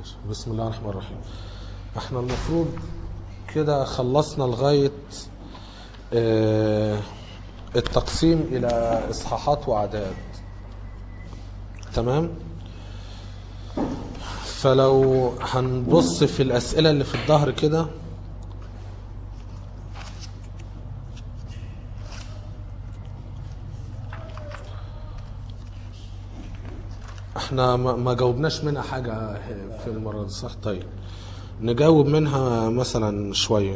ماشي. بسم الله الرحمن الرحيم احنا المفروض كده خلصنا لغاية اه التقسيم إلى إصحاحات وأعداد تمام فلو هنبص في الأسئلة اللي في الظهر كده احنا ما ما جاوبناش منها حاجة في المرة دي صح طيب نجاوب منها مثلا شوية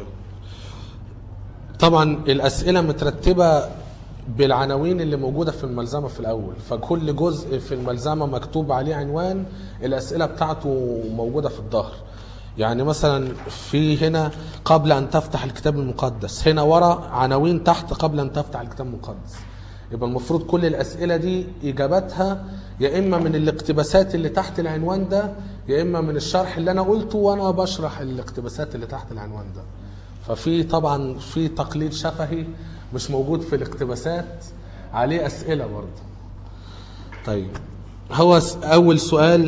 طبعا الأسئلة مترتبة بالعناوين اللي موجودة في الملزمة في الأول فكل جزء في الملزمة مكتوب عليه عنوان الأسئلة بتاعته موجودة في الظهر يعني مثلا في هنا قبل أن تفتح الكتاب المقدس هنا ورا عناوين تحت قبل أن تفتح الكتاب المقدس يبقى المفروض كل الأسئلة دي إجاباتها يا إما من الاقتباسات اللي تحت العنوان ده يا إما من الشرح اللي أنا قلته وأنا بشرح الاقتباسات اللي تحت العنوان ده ففي طبعا في تقليد شفهي مش موجود في الاقتباسات عليه أسئلة برضه طيب هو س- أول سؤال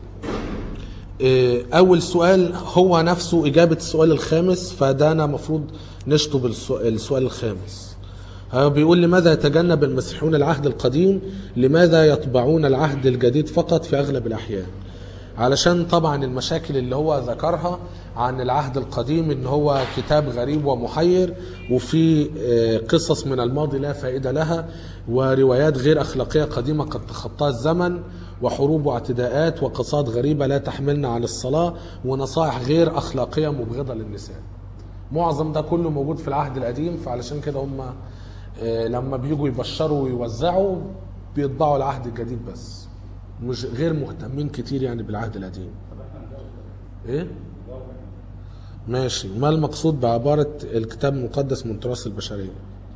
إيه، أول سؤال هو نفسه إجابة السؤال الخامس فده أنا المفروض نشطب السو- السؤال الخامس هو بيقول لماذا يتجنب المسيحيون العهد القديم لماذا يطبعون العهد الجديد فقط في أغلب الأحيان علشان طبعا المشاكل اللي هو ذكرها عن العهد القديم ان هو كتاب غريب ومحير وفي آه، قصص من الماضي لا فائدة لها وروايات غير أخلاقية قديمة قد تخطاها الزمن وحروب واعتداءات وقصات غريبة لا تحملنا عن الصلاة ونصائح غير أخلاقية مبغضة للنساء معظم ده كله موجود في العهد القديم فعلشان كده هم آه، لما بيجوا يبشروا ويوزعوا بيطبعوا العهد الجديد بس مش غير مهتمين كتير يعني بالعهد القديم ايه ماشي ما المقصود بعبارة الكتاب المقدس من تراث البشرية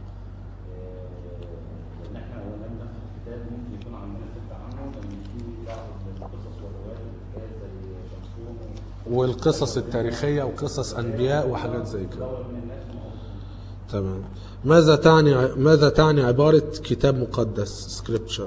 ان احنا لما نفتح الكتاب ممكن يكون عندنا فكره عنه لان في بعض القصص والروايات اللي هي زي شمشون والقصص التاريخية وقصص أنبياء وحاجات زي كده ودور من الناس موجود. تمام ماذا تعني ماذا تعني عبارة كتاب مقدس سكريبتشر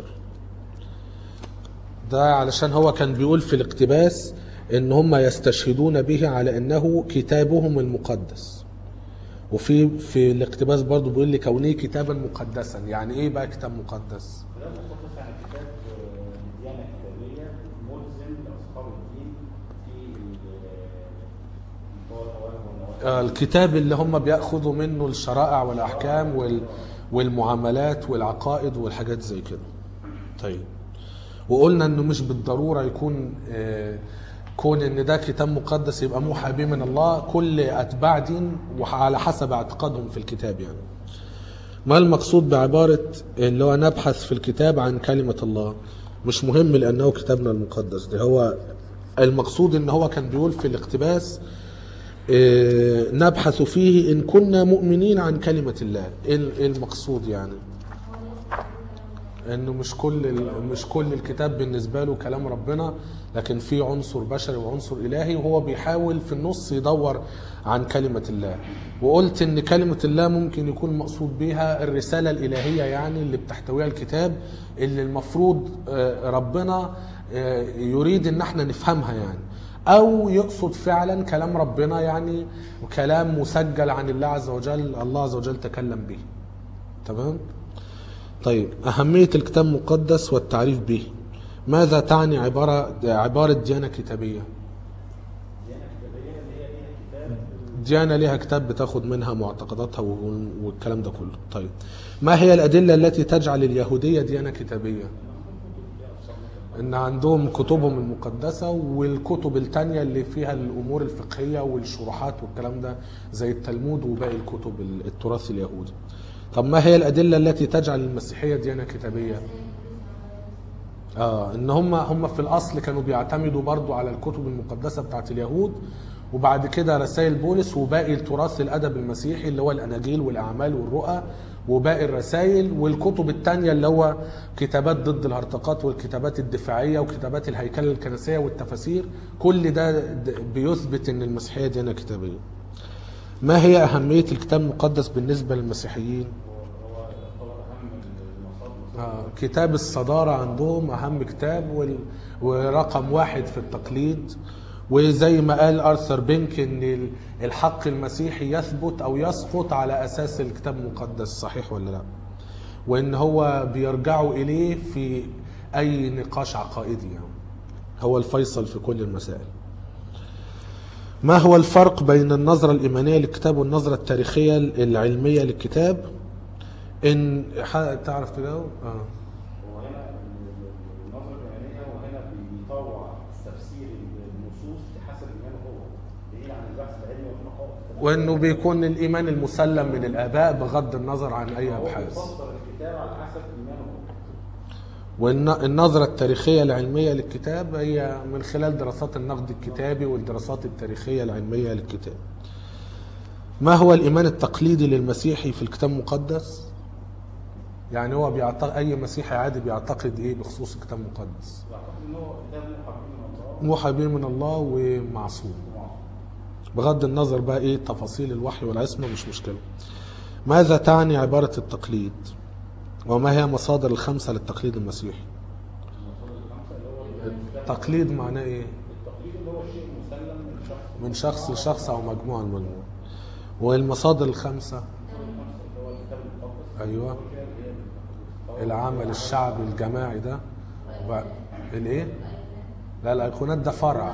ده علشان هو كان بيقول في الاقتباس ان هم يستشهدون به على انه كتابهم المقدس وفي في الاقتباس برضو بيقول لكونه كتابا مقدسا يعني ايه بقى كتاب مقدس كلام مختص عن كتاب آه، ديانه كتابيه ملزم لاصحاب الدين في ال- هو الاوامر والنواهي آه، الكتاب اللي هم بياخذوا منه الشرائع والاحكام وال والمعاملات والعقائد والحاجات زي كده طيب وقلنا انه مش بالضروره يكون آه، كون ان ده كتاب مقدس يبقى موحى به من الله كل اتباع دين وعلى حسب اعتقادهم في الكتاب يعني ما المقصود بعبارة اللي هو نبحث في الكتاب عن كلمة الله مش مهم لأنه كتابنا المقدس ده هو المقصود ان هو كان بيقول في الاقتباس آه، نبحث فيه إن كنا مؤمنين عن كلمة الله إيه ال- إيه المقصود يعني انه مش كل ال- مش كل الكتاب بالنسبه له كلام ربنا لكن في عنصر بشري وعنصر الهي وهو بيحاول في النص يدور عن كلمه الله وقلت ان كلمه الله ممكن يكون مقصود بيها الرساله الالهيه يعني اللي بتحتويها الكتاب اللي المفروض آه، ربنا آه، يريد ان احنا نفهمها يعني او يقصد فعلا كلام ربنا يعني كلام مسجل عن الله عز وجل الله عز وجل تكلم به تمام طيب أهمية الكتاب المقدس والتعريف به ماذا تعني عبارة عبارة ديانة كتابية ديانه كتابيه اللي هي ليها كتاب ديانة ليها كتاب بتاخد منها معتقداتها وال- والكلام ده كله طيب ما هي الأدلة التي تجعل اليهودية ديانة كتابية ان عندهم كتبهم المقدسة والكتب التانية اللي فيها الامور الفقهية والشروحات والكلام ده زي التلمود وباقي الكتب التراث اليهودي طب ما هي الادلة التي تجعل المسيحية ديانة كتابية اه ان هم هم في الاصل كانوا بيعتمدوا برضو على الكتب المقدسة بتاعت اليهود وبعد كده رسائل بولس وباقي التراث الادب المسيحي اللي هو الاناجيل والاعمال والرؤى وباقي الرسائل والكتب التانية اللي هو كتابات ضد الهرطقات والكتابات الدفاعية وكتابات الهيكلة الكنسية والتفاسير كل ده د- بيثبت ان المسيحية ديانة كتابية ما هي أهمية الكتاب المقدس بالنسبة للمسيحيين؟ هو يعتبر اهم المصادر آه، كتاب الصدارة عندهم أهم كتاب وال... ورقم واحد في التقليد وزي ما قال ارثر بينك ان ال- الحق المسيحي يثبت او يسقط على اساس الكتاب المقدس صحيح ولا لا وان هو بيرجعوا اليه في اي نقاش عقائدي يعني هو الفيصل في كل المسائل ما هو الفرق بين النظرة الإيمانية للكتاب والنظرة التاريخية العلمية للكتاب إن ح- تعرف تجاوب؟ آه. وهنا النظرة الإيمانية وهنا بيطوع تفسير النصوص بحسب إيمانه هو بعيد عن البحث العلمي والحقائق وإنه بيكون الإيمان المسلم من الآباء بغض النظر عن أي هو أبحاث بيفسر الكتاب على حسب إيمانه هو والنظرة التاريخية العلمية للكتاب هي من خلال دراسات النقد الكتابي والدراسات التاريخية العلمية للكتاب ما هو الإيمان التقليدي للمسيحي في الكتاب المقدس؟ يعني هو بيعتقد أي مسيحي عادي بيعتقد إيه بخصوص الكتاب المقدس؟ بعتقد إن هو كتاب محب من الله موحى به من الله ومعصوم بغض النظر بقى ايه تفاصيل الوحي والعصمه مش مشكله ماذا تعني عباره التقليد وما هي مصادر الخمسه للتقليد المسيحي التقليد معناه ايه التقليد اللي هو شيء مسلم من شخص من شخص لشخص او مجموعه لمجموعه والمصادر الخمسه اللي هو الكتاب المقدس ايوه اللي هي العمل الشعبي الجماعي ده وبعد- الايه لا الايقونات ده فرع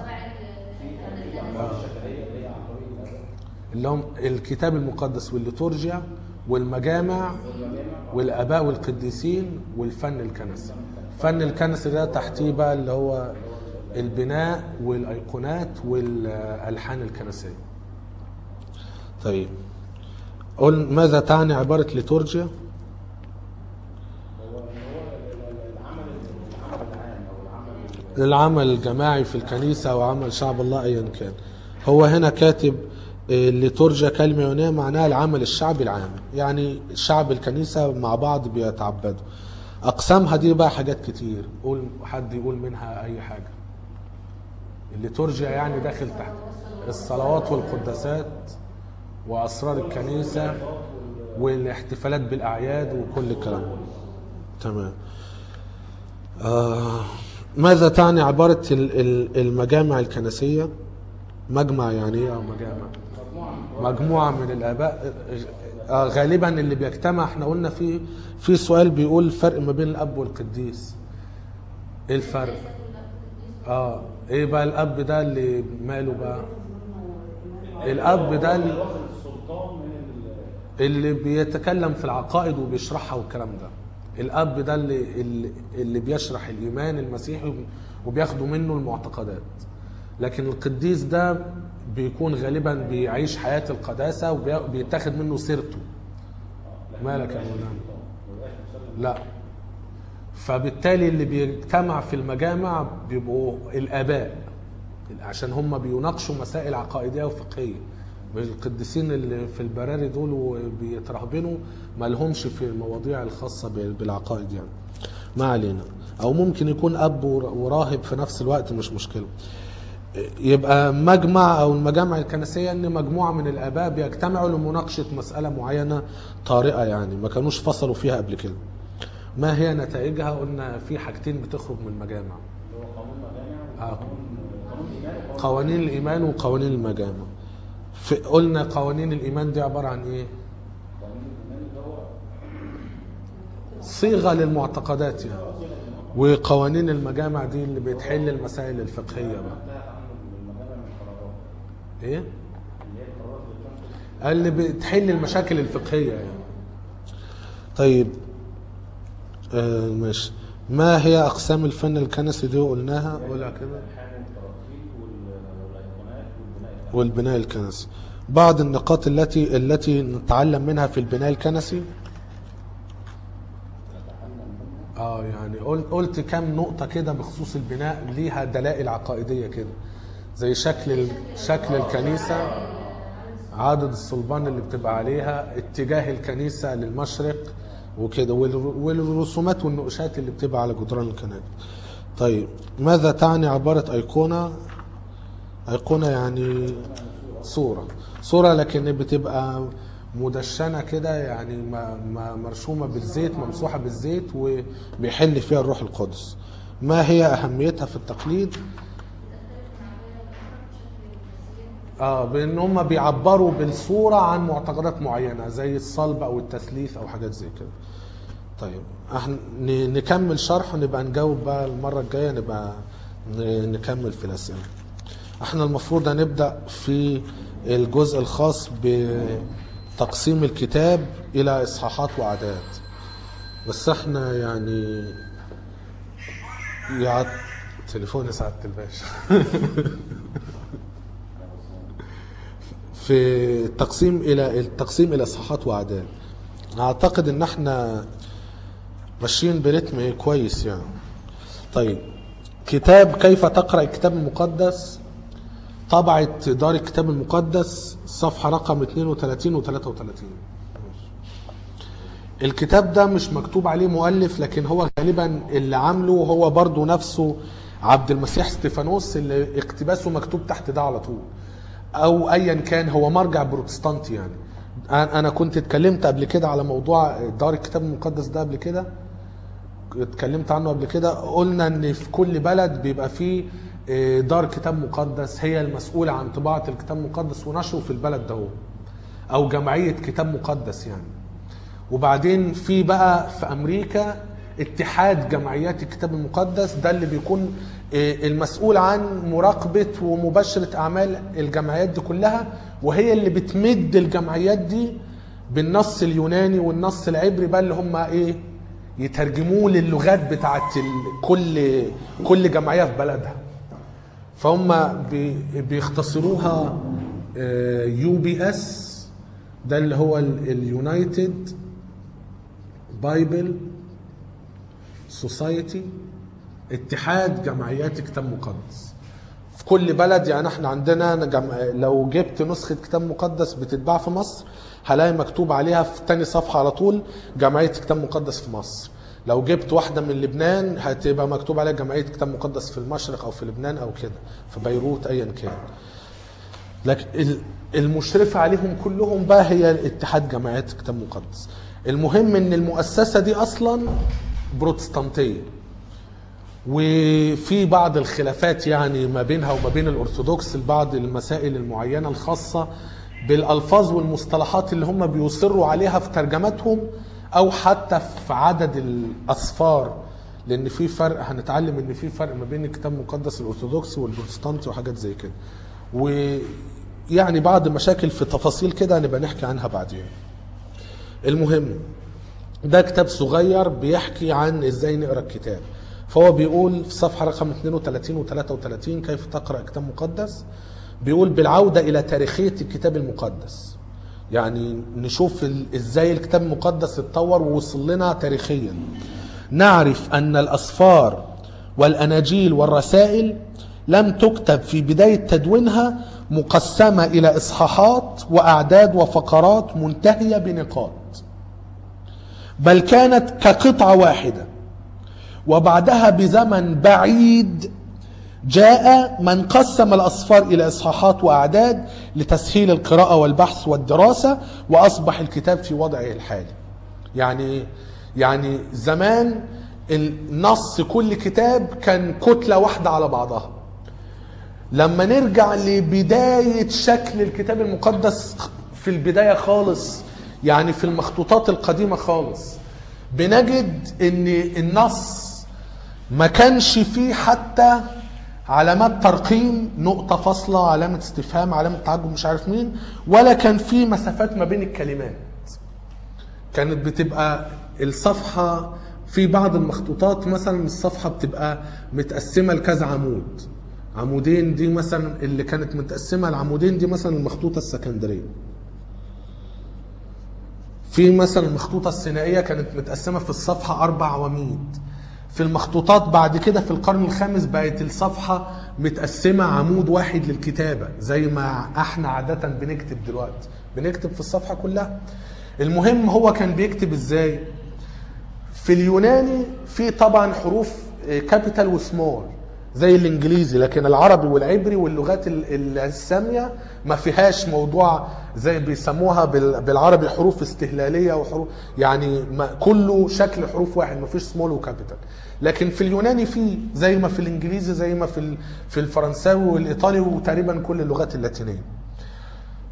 اللي هم الكتاب المقدس والليتورجيا والمجامع والاباء والقديسين والفن الكنسي الفن الكنسي ده تحتيه بقى اللي هو البناء والايقونات والالحان الكنسيه طيب قل ماذا تعني عباره ليتورجيا هو هو العمل العمل العام او العمل العمل الجماعي في الكنيسة وعمل شعب الله أيا كان هو هنا كاتب آه، الليتورجيا كلمة يونانية معناها العمل الشعبي العام يعني شعب الكنيسة مع بعض بيتعبدوا أقسامها دي بقى حاجات كتير قول حد يقول منها أي حاجة الليتورجيا يعني داخل تحت الصلوات والقداسات وأسرار الكنيسة والاحتفالات بالأعياد وكل الكلام ده. تمام آه ماذا تعني عبارة ال- ال- المجامع الكنسية مجمع يعني ايه أو مجامع مجموعة من الآباء آه غالبا اللي بيجتمع احنا قلنا في في سؤال بيقول الفرق ما بين الأب والقديس ايه الفرق اه ايه بقى الأب ده اللي ماله بقى الأب ده اللي واخد السلطان من ال- اللي بيتكلم في العقائد وبيشرحها والكلام ده الاب ده اللي اللي- اللي بيشرح الايمان المسيحي وبياخدوا منه المعتقدات لكن القديس ده بيكون غالبا بيعيش حياه القداسه وبيتاخد منه سيرته مالك يا مولانا لا فبالتالي اللي بيجتمع في المجامع بيبقوا الاباء عشان هم بيناقشوا مسائل عقائديه وفقهيه القديسين اللي في البراري دول وبيترهبنوا ما لهمش في المواضيع الخاصه بال- بالعقائد يعني ما علينا او ممكن يكون اب ور- وراهب في نفس الوقت مش مشكله يبقى مجمع او المجامع الكنسيه ان مجموعه من الاباء بيجتمعوا لمناقشه مساله معينه طارئه يعني ما كانوش فصلوا فيها قبل كده ما هي نتائجها قلنا في حاجتين بتخرج من المجامع اللي هو قانون مجامع آه. قانون ايمان وقانون قوانين الايمان وقوانين المجامع في قلنا قوانين الايمان دي عباره عن ايه قانون الايمان اللي هو صيغه للمعتقدات يعني وقوانين المجامع دي اللي بتحل المسائل الفقهيه بقى انتهت عنه المجامع من القرارات ايه اللي هي القرارات اللي بتنشر اللي بتحل المشاكل الفقهيه يعني طيب آه ماشي ما هي اقسام الفن الكنسي دي قلناها قولها كده الالحان والتراثيل وال- والايقونات والبناء والبناء الكنسي بعض النقاط التي التي نتعلم منها في البناء الكنسي اه يعني قل- قلت كام نقطة كده بخصوص البناء ليها دلائل عقائدية كده زي شكل ال- شكل الكنيسة عدد الصلبان اللي بتبقى عليها اتجاه الكنيسة للمشرق وكده وال- والرسومات والنقوشات اللي بتبقى على جدران الكنائس طيب ماذا تعني عبارة أيقونة أيقونة يعني صورة صورة لكن بتبقى مدشنة كده يعني ما- ما- مرشومة بالزيت ممسوحة بالزيت وبيحل فيها الروح القدس ما هي أهميتها في التقليد اه بان هم بيعبروا بالصوره عن معتقدات معينه زي الصلب او التثليث او حاجات زي كده طيب احنا ن- نكمل شرح ونبقى نجاوب بقى المره الجايه نبقى ن- نكمل في الاسئله احنا المفروض هنبدا في الجزء الخاص بتقسيم الكتاب الى اصحاحات واعداد بس احنا يعني يا تليفون سعاده الباشا في التقسيم الى التقسيم الى اصحاحات واعداد اعتقد ان احنا ماشيين برتم كويس يعني طيب كتاب كيف تقرا الكتاب المقدس طبعة دار الكتاب المقدس صفحة رقم 32 و 33 الكتاب ده مش مكتوب عليه مؤلف لكن هو غالبا اللي عامله هو برضو نفسه عبد المسيح ستيفانوس اللي اقتباسه مكتوب تحت ده على طول او ايا كان هو مرجع بروتستانتي يعني انا أنا كنت اتكلمت قبل كده على موضوع دار الكتاب المقدس ده قبل كده اتكلمت عنه قبل كده قلنا ان في كل بلد بيبقى فيه آه، دار كتاب مقدس هي المسؤولة عن طباعة الكتاب المقدس ونشره في البلد ده هو. او جمعية كتاب مقدس يعني وبعدين في بقى في امريكا اتحاد جمعيات الكتاب المقدس ده اللي بيكون آه، المسؤول عن مراقبة ومباشرة اعمال الجمعيات دي كلها وهي اللي بتمد الجمعيات دي بالنص اليوناني والنص العبري بقى اللي هم ايه يترجموه للغات بتاعت ال- كل كل جمعيه في بلدها فهم بي- بيختصروها يو بي اس ده اللي هو اليونايتد بايبل سوسايتي اتحاد جمعيات كتاب مقدس في كل بلد يعني احنا عندنا جمع... لو جبت نسخة كتاب مقدس بتتباع في مصر هلاقي مكتوب عليها في تاني صفحة على طول جمعية كتاب مقدس في مصر لو جبت واحدة من لبنان هتبقى مكتوب عليها جمعية كتاب مقدس في المشرق أو في لبنان أو كده في بيروت أيا كان لكن ال- المشرفة عليهم كلهم بقى هي اتحاد جمعيات كتاب مقدس المهم ان المؤسسة دي اصلا بروتستانتية وفي بعض الخلافات يعني ما بينها وما بين الارثوذكس لبعض المسائل المعينه الخاصه بالالفاظ والمصطلحات اللي هم بيصروا عليها في ترجمتهم او حتى في عدد الاصفار لان في فرق هنتعلم ان في فرق ما بين الكتاب المقدس الارثوذكسي والبروتستانتي وحاجات زي كده ويعني بعض مشاكل في تفاصيل كده هنبقى نحكي عنها بعدين المهم ده كتاب صغير بيحكي عن ازاي نقرا الكتاب فهو بيقول في صفحه رقم 32 و 33 كيف تقرا كتاب مقدس بيقول بالعوده الى تاريخيه الكتاب المقدس يعني نشوف ال- ازاي الكتاب المقدس اتطور ووصل لنا تاريخيا نعرف ان الاسفار والاناجيل والرسائل لم تكتب في بدايه تدوينها مقسمه الى اصحاحات واعداد وفقرات منتهيه بنقاط بل كانت كقطعة واحدة وبعدها بزمن بعيد جاء من قسم الأصفار إلى إصحاحات وأعداد لتسهيل القراءة والبحث والدراسة وأصبح الكتاب في وضعه الحالي يعني إيه؟ يعني زمان النص كل كتاب كان كتلة واحدة على بعضها لما نرجع لبداية شكل الكتاب المقدس في البداية خالص يعني في المخطوطات القديمة خالص بنجد ان النص ما كانش فيه حتى علامات ترقيم نقطة فاصلة علامة استفهام علامة تعجب مش عارف مين ولا كان فيه مسافات ما بين الكلمات كانت بتبقى الصفحة في بعض المخطوطات مثلا الصفحة بتبقى متقسمة لكذا عمود عمودين دي مثلا اللي كانت متقسمة العمودين دي مثلا المخطوطة السكندرية في مثلا المخطوطة السينائية كانت متقسمة في الصفحة أربع عواميد في المخطوطات بعد كده في القرن الخامس بقت الصفحة متقسمة عمود واحد للكتابة زي ما احنا عادة بنكتب دلوقتي بنكتب في الصفحة كلها المهم هو كان بيكتب ازاي في اليوناني في طبعا حروف كابيتال وسمول زي الانجليزي لكن العربي والعبري واللغات ال- ال- الساميه ما فيهاش موضوع زي بيسموها بال- بالعربي حروف استهلاليه وحروف يعني ما كله شكل حروف واحد ما فيش سمول وكابيتال لكن في اليوناني في زي ما في الانجليزي زي ما في ال- في الفرنساوي والايطالي وتقريبا كل اللغات اللاتينيه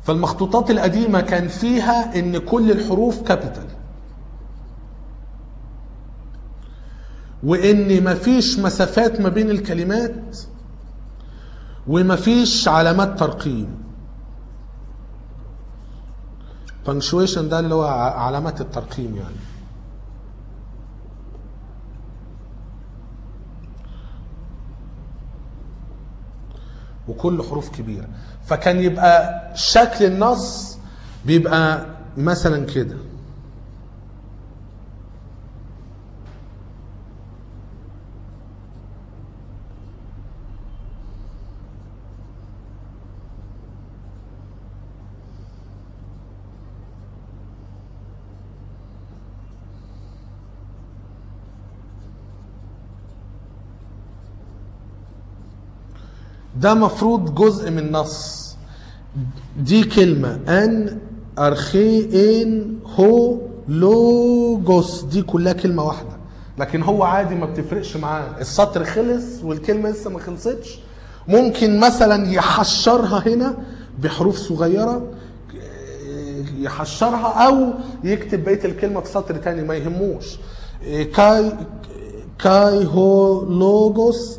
فالمخطوطات القديمة كان فيها ان كل الحروف كابيتال وان مفيش مسافات ما بين الكلمات ومفيش علامات ترقيم punctuation ده اللي هو ع- علامات الترقيم يعني وكل حروف كبيرة فكان يبقى شكل النص بيبقى مثلا كده ده مفروض جزء من نص دي كلمة أن أرخي إن هو لوجوس دي كلها كلمة واحدة لكن هو عادي ما بتفرقش معاه السطر خلص والكلمة لسه ما خلصتش ممكن مثلا يحشرها هنا بحروف صغيرة يحشرها أو يكتب بقية الكلمة في سطر تاني ما يهموش كاي كاي هو لوجوس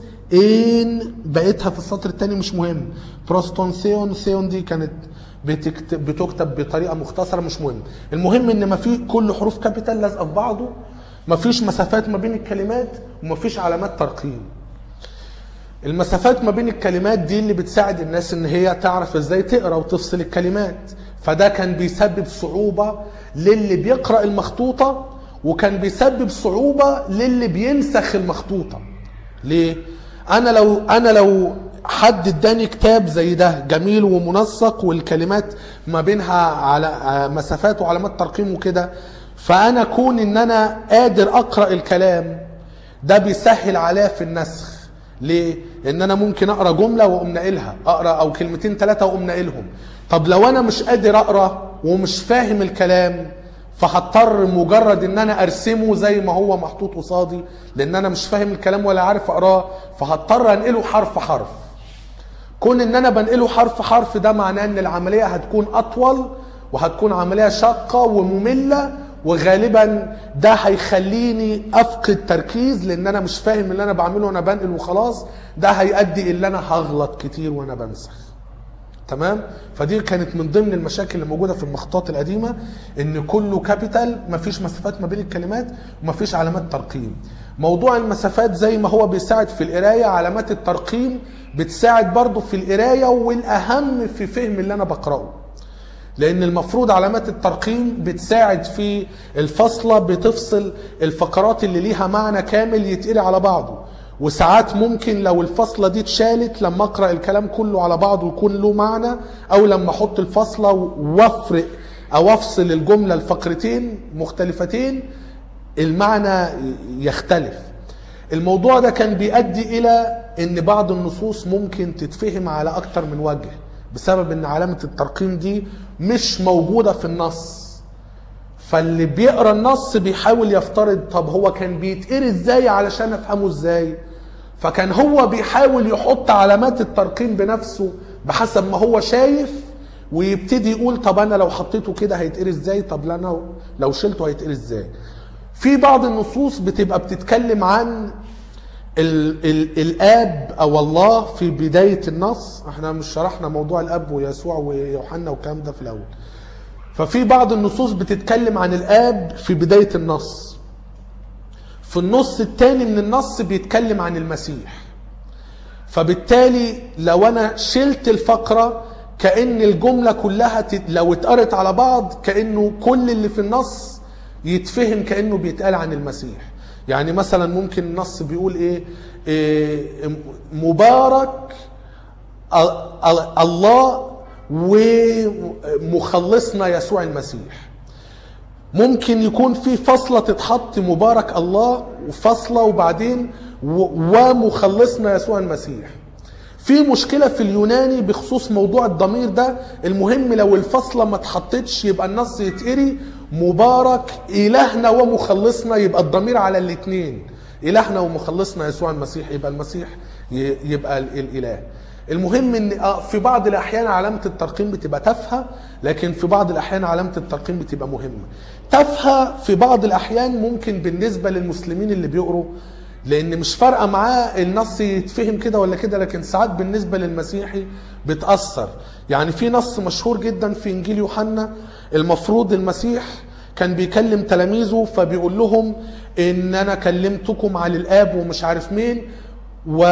ان بقيتها في السطر الثاني مش مهم بروستون ثيون ثيون دي كانت بتكتب بتكتب بطريقه مختصره مش مهم المهم ان ما في كل حروف كابيتال لازقه في بعضه ما فيش مسافات ما بين الكلمات وما فيش علامات ترقيم المسافات ما بين الكلمات دي اللي بتساعد الناس ان هي تعرف ازاي تقرا وتفصل الكلمات فده كان بيسبب صعوبة للي بيقرأ المخطوطة وكان بيسبب صعوبة للي بينسخ المخطوطة ليه؟ انا لو انا لو حد اداني كتاب زي ده جميل ومنسق والكلمات ما بينها على مسافات وعلامات ترقيم وكده فانا كون ان انا قادر اقرا الكلام ده بيسهل عليا في النسخ ليه؟ ان انا ممكن اقرا جمله واقوم ناقلها اقرا او كلمتين ثلاثه واقوم ناقلهم طب لو انا مش قادر اقرا ومش فاهم الكلام فهضطر مجرد ان انا ارسمه زي ما هو محطوط قصادي لان انا مش فاهم الكلام ولا عارف اقراه فهضطر انقله حرف حرف كون ان انا بنقله حرف حرف ده معناه ان العمليه هتكون اطول وهتكون عمليه شاقه وممله وغالبا ده هيخليني افقد تركيز لان انا مش فاهم اللي انا بعمله وانا بنقل وخلاص ده هيؤدي ان انا هغلط كتير وانا بنسخ تمام فدي كانت من ضمن المشاكل اللي موجوده في المخطوطات القديمه ان كله كابيتال مفيش مسافات ما بين الكلمات ومفيش علامات ترقيم موضوع المسافات زي ما هو بيساعد في القرايه علامات الترقيم بتساعد برضه في القرايه والاهم في فهم اللي انا بقراه لان المفروض علامات الترقيم بتساعد في الفصلة بتفصل الفقرات اللي ليها معنى كامل يتقري على بعضه وساعات ممكن لو الفصلة دي اتشالت لما اقرأ الكلام كله على بعضه يكون له معنى او لما احط الفصلة وافرق او افصل الجملة لفقرتين مختلفتين المعنى يختلف الموضوع ده كان بيؤدي الى ان بعض النصوص ممكن تتفهم على اكتر من وجه بسبب ان علامة الترقيم دي مش موجودة في النص فاللي بيقرا النص بيحاول يفترض طب هو كان بيتقري ازاي علشان افهمه ازاي فكان هو بيحاول يحط علامات الترقيم بنفسه بحسب ما هو شايف ويبتدي يقول طب انا لو حطيته كده هيتقري ازاي طب لا انا لو شلته هيتقري ازاي في بعض النصوص بتبقى بتتكلم عن ال ال الاب او الله في بدايه النص احنا مش شرحنا موضوع الاب ويسوع ويوحنا والكلام ده في الاول ففي بعض النصوص بتتكلم عن الاب في بدايه النص في النص الثاني من النص بيتكلم عن المسيح فبالتالي لو انا شلت الفقره كان الجمله كلها تت... لو اتقرت على بعض كانه كل اللي في النص يتفهم كانه بيتقال عن المسيح يعني مثلا ممكن النص بيقول ايه, إيه مبارك الله ومخلصنا يسوع المسيح ممكن يكون في فصلة تتحط مبارك الله وفصلة وبعدين ومخلصنا يسوع المسيح في مشكلة في اليوناني بخصوص موضوع الضمير ده المهم لو الفصلة ما اتحطتش يبقى النص يتقري مبارك إلهنا ومخلصنا يبقى الضمير على الاثنين إلهنا ومخلصنا يسوع المسيح يبقى المسيح يبقى الإله المهم ان آه، في بعض الاحيان علامه الترقيم بتبقى تافهه لكن في بعض الاحيان علامه الترقيم بتبقى مهمه تافهه في بعض الاحيان ممكن بالنسبه للمسلمين اللي بيقروا لان مش فارقه معاه النص يتفهم كده ولا كده لكن ساعات بالنسبه للمسيحي بتاثر يعني في نص مشهور جدا في انجيل يوحنا المفروض المسيح كان بيكلم تلاميذه فبيقول لهم ان انا كلمتكم عن الاب ومش عارف مين و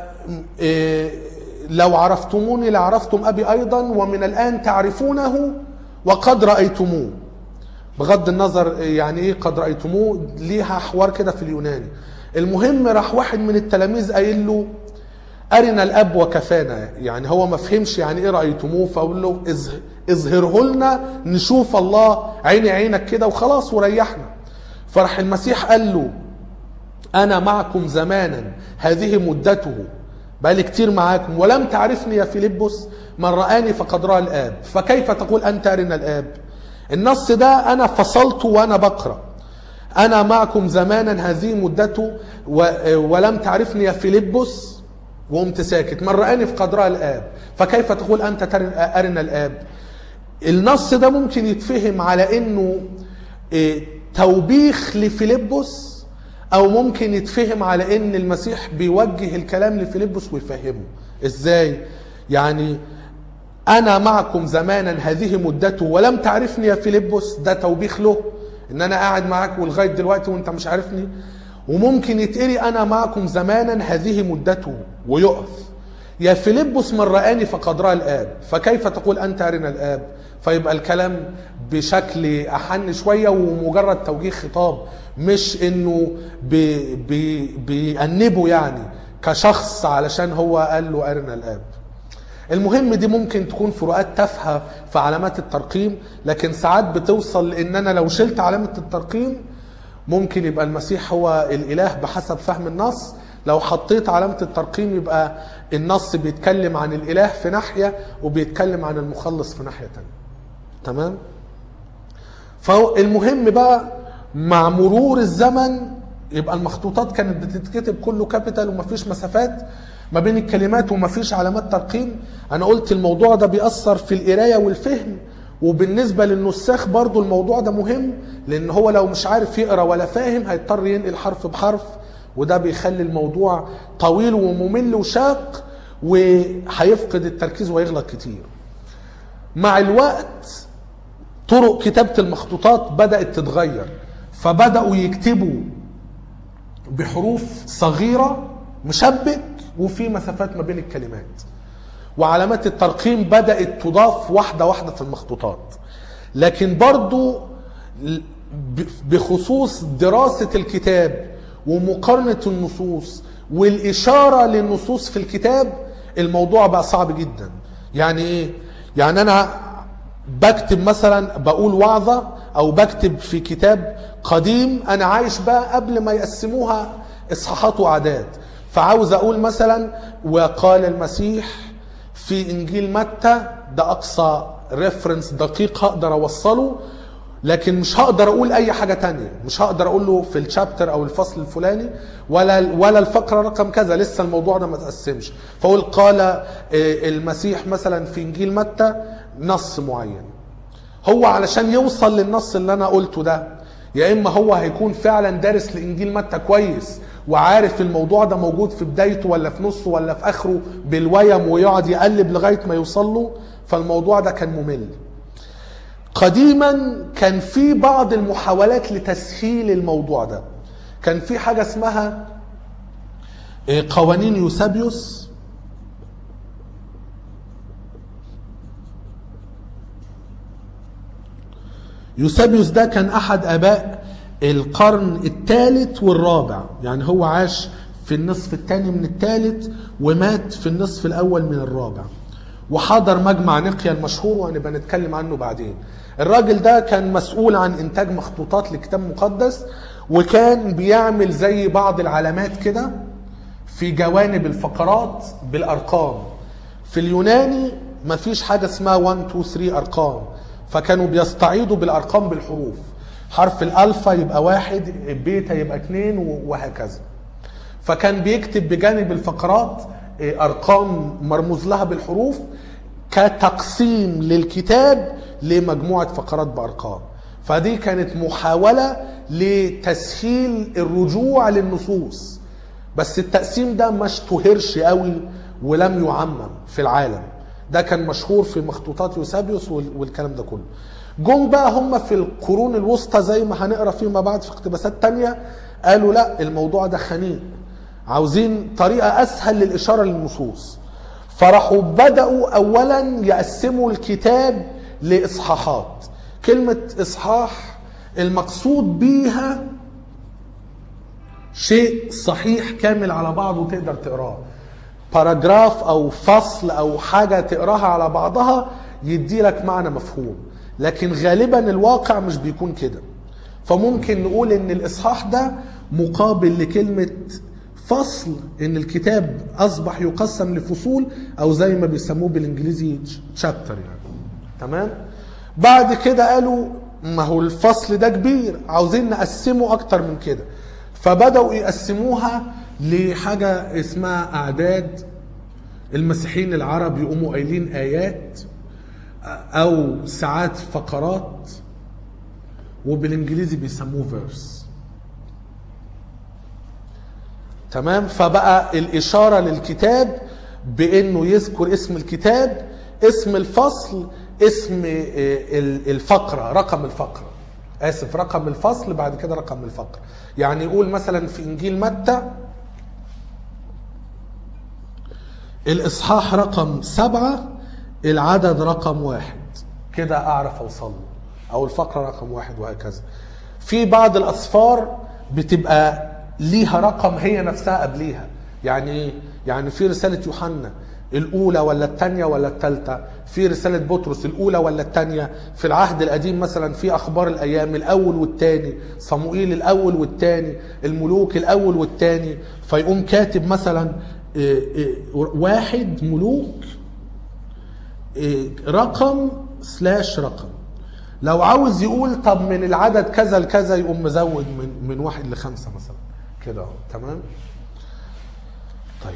إيه، لو عرفتموني لعرفتم ابي ايضا ومن الان تعرفونه وقد رايتموه بغض النظر يعني ايه قد رايتموه ليها حوار كده في اليوناني المهم راح واحد من التلاميذ قايل له ارنا الاب وكفانا يعني هو ما فهمش يعني ايه رايتموه فاقول له إظه- اظهره لنا نشوف الله عيني عينك كده وخلاص وريحنا فراح المسيح قال له أنا معكم زمانا هذه مدته بقالي كتير معاكم ولم تعرفني يا فيلبس من رآني فقد رأى الآب فكيف تقول أنت أرنا الآب النص ده أنا فصلته وأنا بقرأ أنا معكم زمانا هذه مدته و- ولم تعرفني يا فيلبس وقمت ساكت من رآني فقد رأى الآب فكيف تقول أنت تر- أرنا الآب النص ده ممكن يتفهم على انه إيه، توبيخ لفيلبس او ممكن يتفهم على ان المسيح بيوجه الكلام لفيلبس ويفهمه ازاي يعني انا معكم زمانا هذه مدته ولم تعرفني يا فيلبس ده توبيخ له ان انا قاعد معاك ولغايه دلوقتي وانت مش عارفني وممكن يتقري انا معكم زمانا هذه مدته ويقف يا فيلبس من رآني فقد رأى الآب فكيف تقول أنت أرنا الآب فيبقى الكلام بشكل أحن شوية ومجرد توجيه خطاب مش إنه بي بي بيأنبه يعني كشخص علشان هو قال له أرنا الآب المهم دي ممكن تكون فروقات تافهه في علامات الترقيم لكن ساعات بتوصل لان انا لو شلت علامه الترقيم ممكن يبقى المسيح هو الاله بحسب فهم النص لو حطيت علامه الترقيم يبقى النص بيتكلم عن الاله في ناحيه وبيتكلم عن المخلص في ناحيه تانية تمام فالمهم بقى مع مرور الزمن يبقى المخطوطات كانت بتتكتب كله كابيتال ومفيش مسافات ما بين الكلمات ومفيش علامات ترقيم انا قلت الموضوع ده بيأثر في القرايه والفهم وبالنسبه للنساخ برضو الموضوع ده مهم لان هو لو مش عارف يقرا ولا فاهم هيضطر ينقل حرف بحرف وده بيخلي الموضوع طويل وممل وشاق وهيفقد التركيز ويغلط كتير مع الوقت طرق كتابة المخطوطات بدأت تتغير فبدأوا يكتبوا بحروف صغيرة مشبك وفي مسافات ما بين الكلمات وعلامات الترقيم بدأت تضاف واحدة واحدة في المخطوطات لكن برضو ب- بخصوص دراسة الكتاب ومقارنة النصوص والإشارة للنصوص في الكتاب الموضوع بقى صعب جدا يعني إيه؟ يعني أنا بكتب مثلا بقول وعظة أو بكتب في كتاب قديم أنا عايش بقى قبل ما يقسموها إصحاحات وأعداد فعاوز أقول مثلا وقال المسيح في إنجيل متى ده أقصى ريفرنس دقيق هقدر أوصله لكن مش هقدر اقول اي حاجه تانية مش هقدر اقول له في الشابتر او الفصل الفلاني ولا ولا الفقره رقم كذا لسه الموضوع ده ما تقسمش فاقول قال آه، المسيح مثلا في انجيل متى نص معين هو علشان يوصل للنص اللي انا قلته ده يا اما هو هيكون فعلا دارس لانجيل متى كويس وعارف الموضوع ده موجود في بدايته ولا في نصه ولا في اخره بالويم ويقعد يقلب لغايه ما يوصل له فالموضوع ده كان ممل قديما كان في بعض المحاولات لتسهيل الموضوع ده كان في حاجة اسمها آه، قوانين يوسابيوس يوسابيوس ده كان أحد آباء القرن الثالث والرابع يعني هو عاش في النصف الثاني من الثالث ومات في النصف الأول من الرابع وحضر مجمع نقيا المشهور وهنبقى نتكلم عنه بعدين الراجل ده كان مسؤول عن انتاج مخطوطات لكتاب مقدس وكان بيعمل زي بعض العلامات كده في جوانب الفقرات بالارقام في اليوناني مفيش حاجه اسمها 1 2 3 ارقام فكانوا بيستعيضوا بالارقام بالحروف حرف الالفا يبقى واحد البيتا يبقى اتنين وهكذا فكان بيكتب بجانب الفقرات إيه، ارقام مرموز لها بالحروف كتقسيم للكتاب لمجموعه فقرات بارقام فدي كانت محاوله لتسهيل الرجوع للنصوص بس التقسيم ده ما اشتهرش قوي ولم يعمم في العالم ده كان مشهور في مخطوطات يوسابيوس وال- والكلام ده كله جم بقى هم في القرون الوسطى زي ما هنقرا فيما بعد في اقتباسات تانية قالوا لا الموضوع ده خنيق عاوزين طريقة أسهل للإشارة للنصوص فراحوا بدأوا أولا يقسموا الكتاب لإصحاحات كلمة إصحاح المقصود بيها شيء صحيح كامل على بعضه تقدر تقراه باراجراف او فصل او حاجه تقراها على بعضها يدي لك معنى مفهوم لكن غالبا الواقع مش بيكون كده فممكن نقول ان الاصحاح ده مقابل لكلمه فصل ان الكتاب اصبح يقسم لفصول او زي ما بيسموه بالانجليزي تشابتر يعني تمام بعد كده قالوا ما هو الفصل ده كبير عاوزين نقسمه اكتر من كده فبداوا يقسموها لحاجه اسمها اعداد المسيحيين العرب يقوموا قايلين ايات او ساعات فقرات وبالانجليزي بيسموه فيرس تمام فبقى الاشاره للكتاب بانه يذكر اسم الكتاب اسم الفصل اسم آه، ال- الفقره رقم الفقره اسف رقم الفصل بعد كده رقم الفقره يعني يقول مثلا في انجيل متى الاصحاح رقم سبعة العدد رقم واحد كده اعرف اوصل له او الفقره رقم واحد وهكذا في بعض الاسفار بتبقى ليها رقم هي نفسها قبليها يعني ايه يعني في رساله يوحنا الاولى ولا الثانيه ولا الثالثه في رساله بطرس الاولى ولا الثانيه في العهد القديم مثلا في اخبار الايام الاول والثاني صموئيل الاول والثاني الملوك الاول والثاني فيقوم كاتب مثلا إيه، إيه، واحد ملوك إيه، رقم سلاش رقم لو عاوز يقول طب من العدد كذا لكذا يقوم مزود من من واحد لخمسه مثلا كده اهو تمام طيب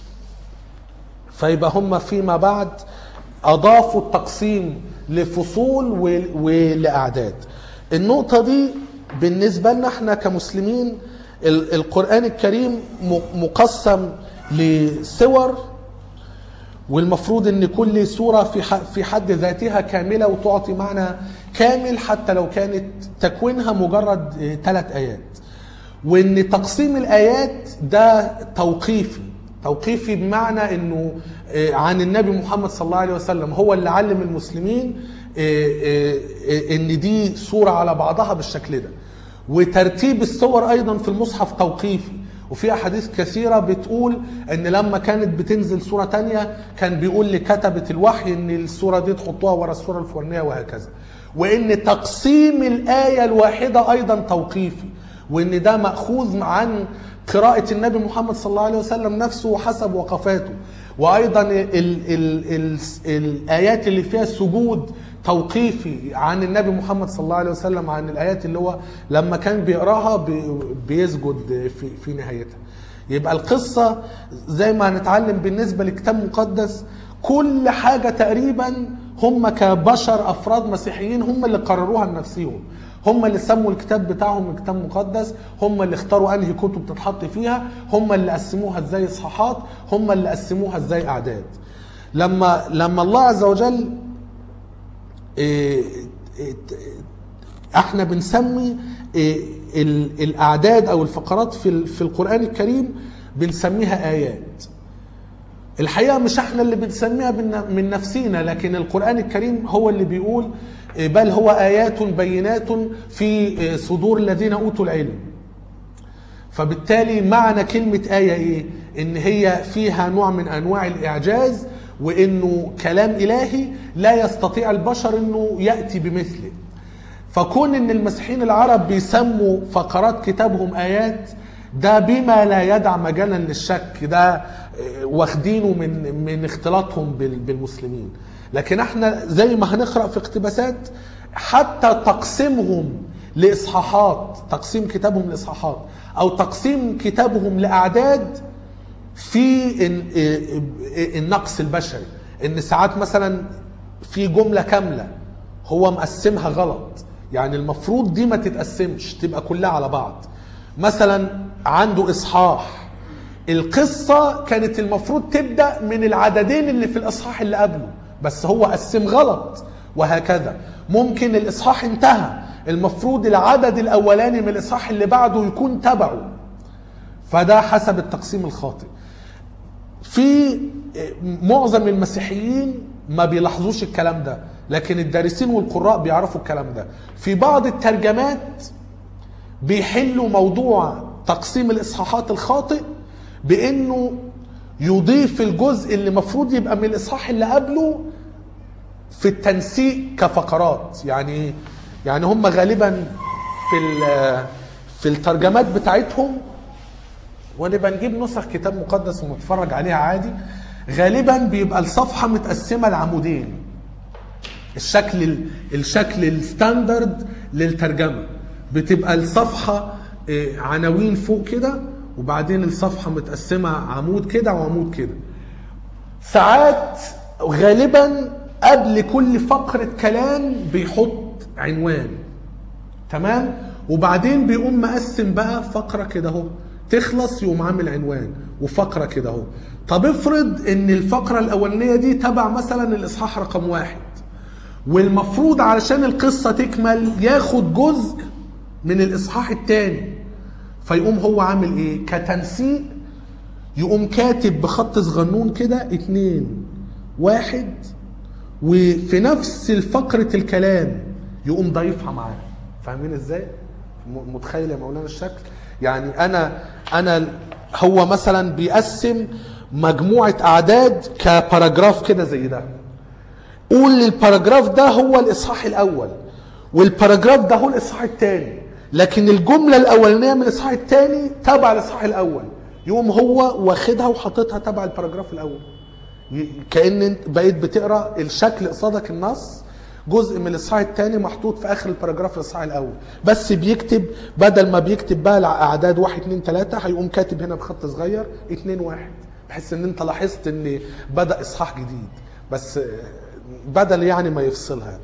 فيبقى هم فيما بعد اضافوا التقسيم لفصول و- ولاعداد النقطه دي بالنسبه لنا احنا كمسلمين ال- القران الكريم م- مقسم لسور والمفروض ان كل سوره في ح- في حد ذاتها كامله وتعطي معنى كامل حتى لو كانت تكوينها مجرد ثلاث ايات وان تقسيم الايات ده توقيفي توقيفي بمعنى انه آه، عن النبي محمد صلى الله عليه وسلم هو اللي علم المسلمين آه، آه، آه، ان دي سوره على بعضها بالشكل ده وترتيب السور ايضا في المصحف توقيفي وفي احاديث كثيره بتقول ان لما كانت بتنزل سوره تانية كان بيقول لكتبه الوحي ان السوره دي تحطوها ورا السوره الفلانيه وهكذا وان تقسيم الايه الواحده ايضا توقيفي وان ده ماخوذ عن قراءه النبي محمد صلى الله عليه وسلم نفسه وحسب وقفاته وايضا ال ال ال الايات اللي فيها سجود توقيفي عن النبي محمد صلى الله عليه وسلم عن الايات اللي هو لما كان بيقراها بي- بيسجد في في نهايتها يبقى القصه زي ما هنتعلم بالنسبه لكتاب مقدس كل حاجه تقريبا هم كبشر افراد مسيحيين هم اللي قرروها لنفسهم هم اللي سموا الكتاب بتاعهم كتاب مقدس هم اللي اختاروا انهي كتب تتحط فيها هم اللي قسموها ازاي اصحاحات هم اللي قسموها ازاي اعداد لما لما الله عز وجل إيه، إيه، احنا بنسمي إيه، ال- الاعداد او الفقرات في ال- في القران الكريم بنسميها ايات الحقيقه مش احنا اللي بنسميها من- من نفسينا لكن القران الكريم هو اللي بيقول إيه، بل هو ايات بينات في إيه، صدور الذين اوتوا العلم فبالتالي معنى كلمة آية إيه؟ إن هي فيها نوع من أنواع الإعجاز وإنه كلام إلهي لا يستطيع البشر إنه يأتي بمثله فكون إن المسيحيين العرب بيسموا فقرات كتابهم آيات ده بما لا يدع مجالا للشك ده آه، واخدينه من من اختلاطهم بال- بالمسلمين لكن احنا زي ما هنقرا في اقتباسات حتى تقسيمهم لاصحاحات تقسيم كتابهم لاصحاحات او تقسيم كتابهم لاعداد في ال- ال- النقص البشري ان ساعات مثلا في جمله كامله هو مقسمها غلط يعني المفروض دي ما تتقسمش تبقى كلها على بعض مثلا عنده اصحاح القصه كانت المفروض تبدا من العددين اللي في الاصحاح اللي قبله بس هو قسم غلط وهكذا ممكن الاصحاح انتهى المفروض العدد الاولاني من الاصحاح اللي بعده يكون تبعه فده حسب التقسيم الخاطئ في معظم المسيحيين ما بيلاحظوش الكلام ده لكن الدارسين والقراء بيعرفوا الكلام ده في بعض الترجمات بيحلوا موضوع تقسيم الاصحاحات الخاطئ بانه يضيف الجزء اللي المفروض يبقى من الاصحاح اللي قبله في التنسيق كفقرات يعني إيه؟ يعني هم غالبا في ال- في الترجمات بتاعتهم ونبقى نجيب نسخ كتاب مقدس ونتفرج عليها عادي غالبا بيبقى الصفحه متقسمه لعمودين الشكل ال- الشكل الستاندرد للترجمه بتبقى الصفحه آه، عناوين فوق كده وبعدين الصفحه متقسمه عمود كده وعمود كده ساعات غالبا قبل كل فقره كلام بيحط عنوان تمام وبعدين بيقوم مقسم بقى فقره كده اهو تخلص يقوم عامل عنوان وفقره كده اهو طب افرض ان الفقره الاولانيه دي تبع مثلا الاصحاح رقم واحد والمفروض علشان القصه تكمل ياخد جزء من الاصحاح الثاني فيقوم هو عامل ايه كتنسيق يقوم كاتب بخط صغنون كده اتنين واحد وفي نفس فقرة الكلام يقوم ضايفها معاه فاهمين ازاي؟ م- متخيل يا مولانا الشكل؟ يعني انا انا هو مثلا بيقسم مجموعة اعداد كباراجراف كده زي ده قول الباراجراف ده هو الاصحاح الاول والباراجراف ده هو الاصحاح الثاني لكن الجمله الاولانيه من الاصحاح الثاني تبع الاصحاح الاول يقوم هو واخدها وحاططها تبع الباراجراف الاول ي- كان انت بقيت بتقرا الشكل قصادك النص جزء من الاصحاح الثاني محطوط في اخر الباراجراف الاصحاح الاول بس بيكتب بدل ما بيكتب بقى الاعداد واحد اتنين تلاته هيقوم كاتب هنا بخط صغير اتنين واحد بحيث ان انت لاحظت ان بدا اصحاح جديد بس بدل يعني ما يفصلها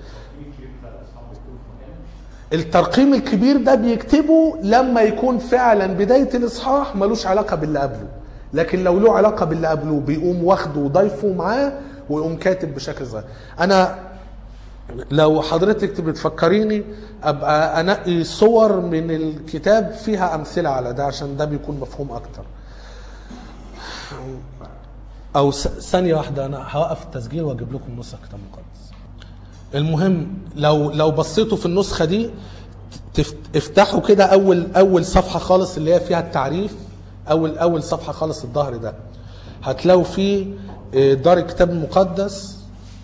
الترقيم الكبير ده بيكتبه لما يكون فعلا بداية الإصحاح ملوش علاقة باللي قبله لكن لو له علاقة باللي قبله بيقوم واخده وضايفه معاه ويقوم كاتب بشكل صغير أنا لو حضرتك بتفكريني أبقى أنقي صور من الكتاب فيها أمثلة على ده عشان ده بيكون مفهوم أكتر أو س- ثانية واحدة أنا هوقف التسجيل وأجيب لكم نسخ كتاب مقدس المهم لو لو بصيتوا في النسخه دي تف- افتحوا كده اول اول صفحه خالص اللي هي فيها التعريف اول اول صفحه خالص الظهر ده هتلاقوا فيه آه، دار الكتاب المقدس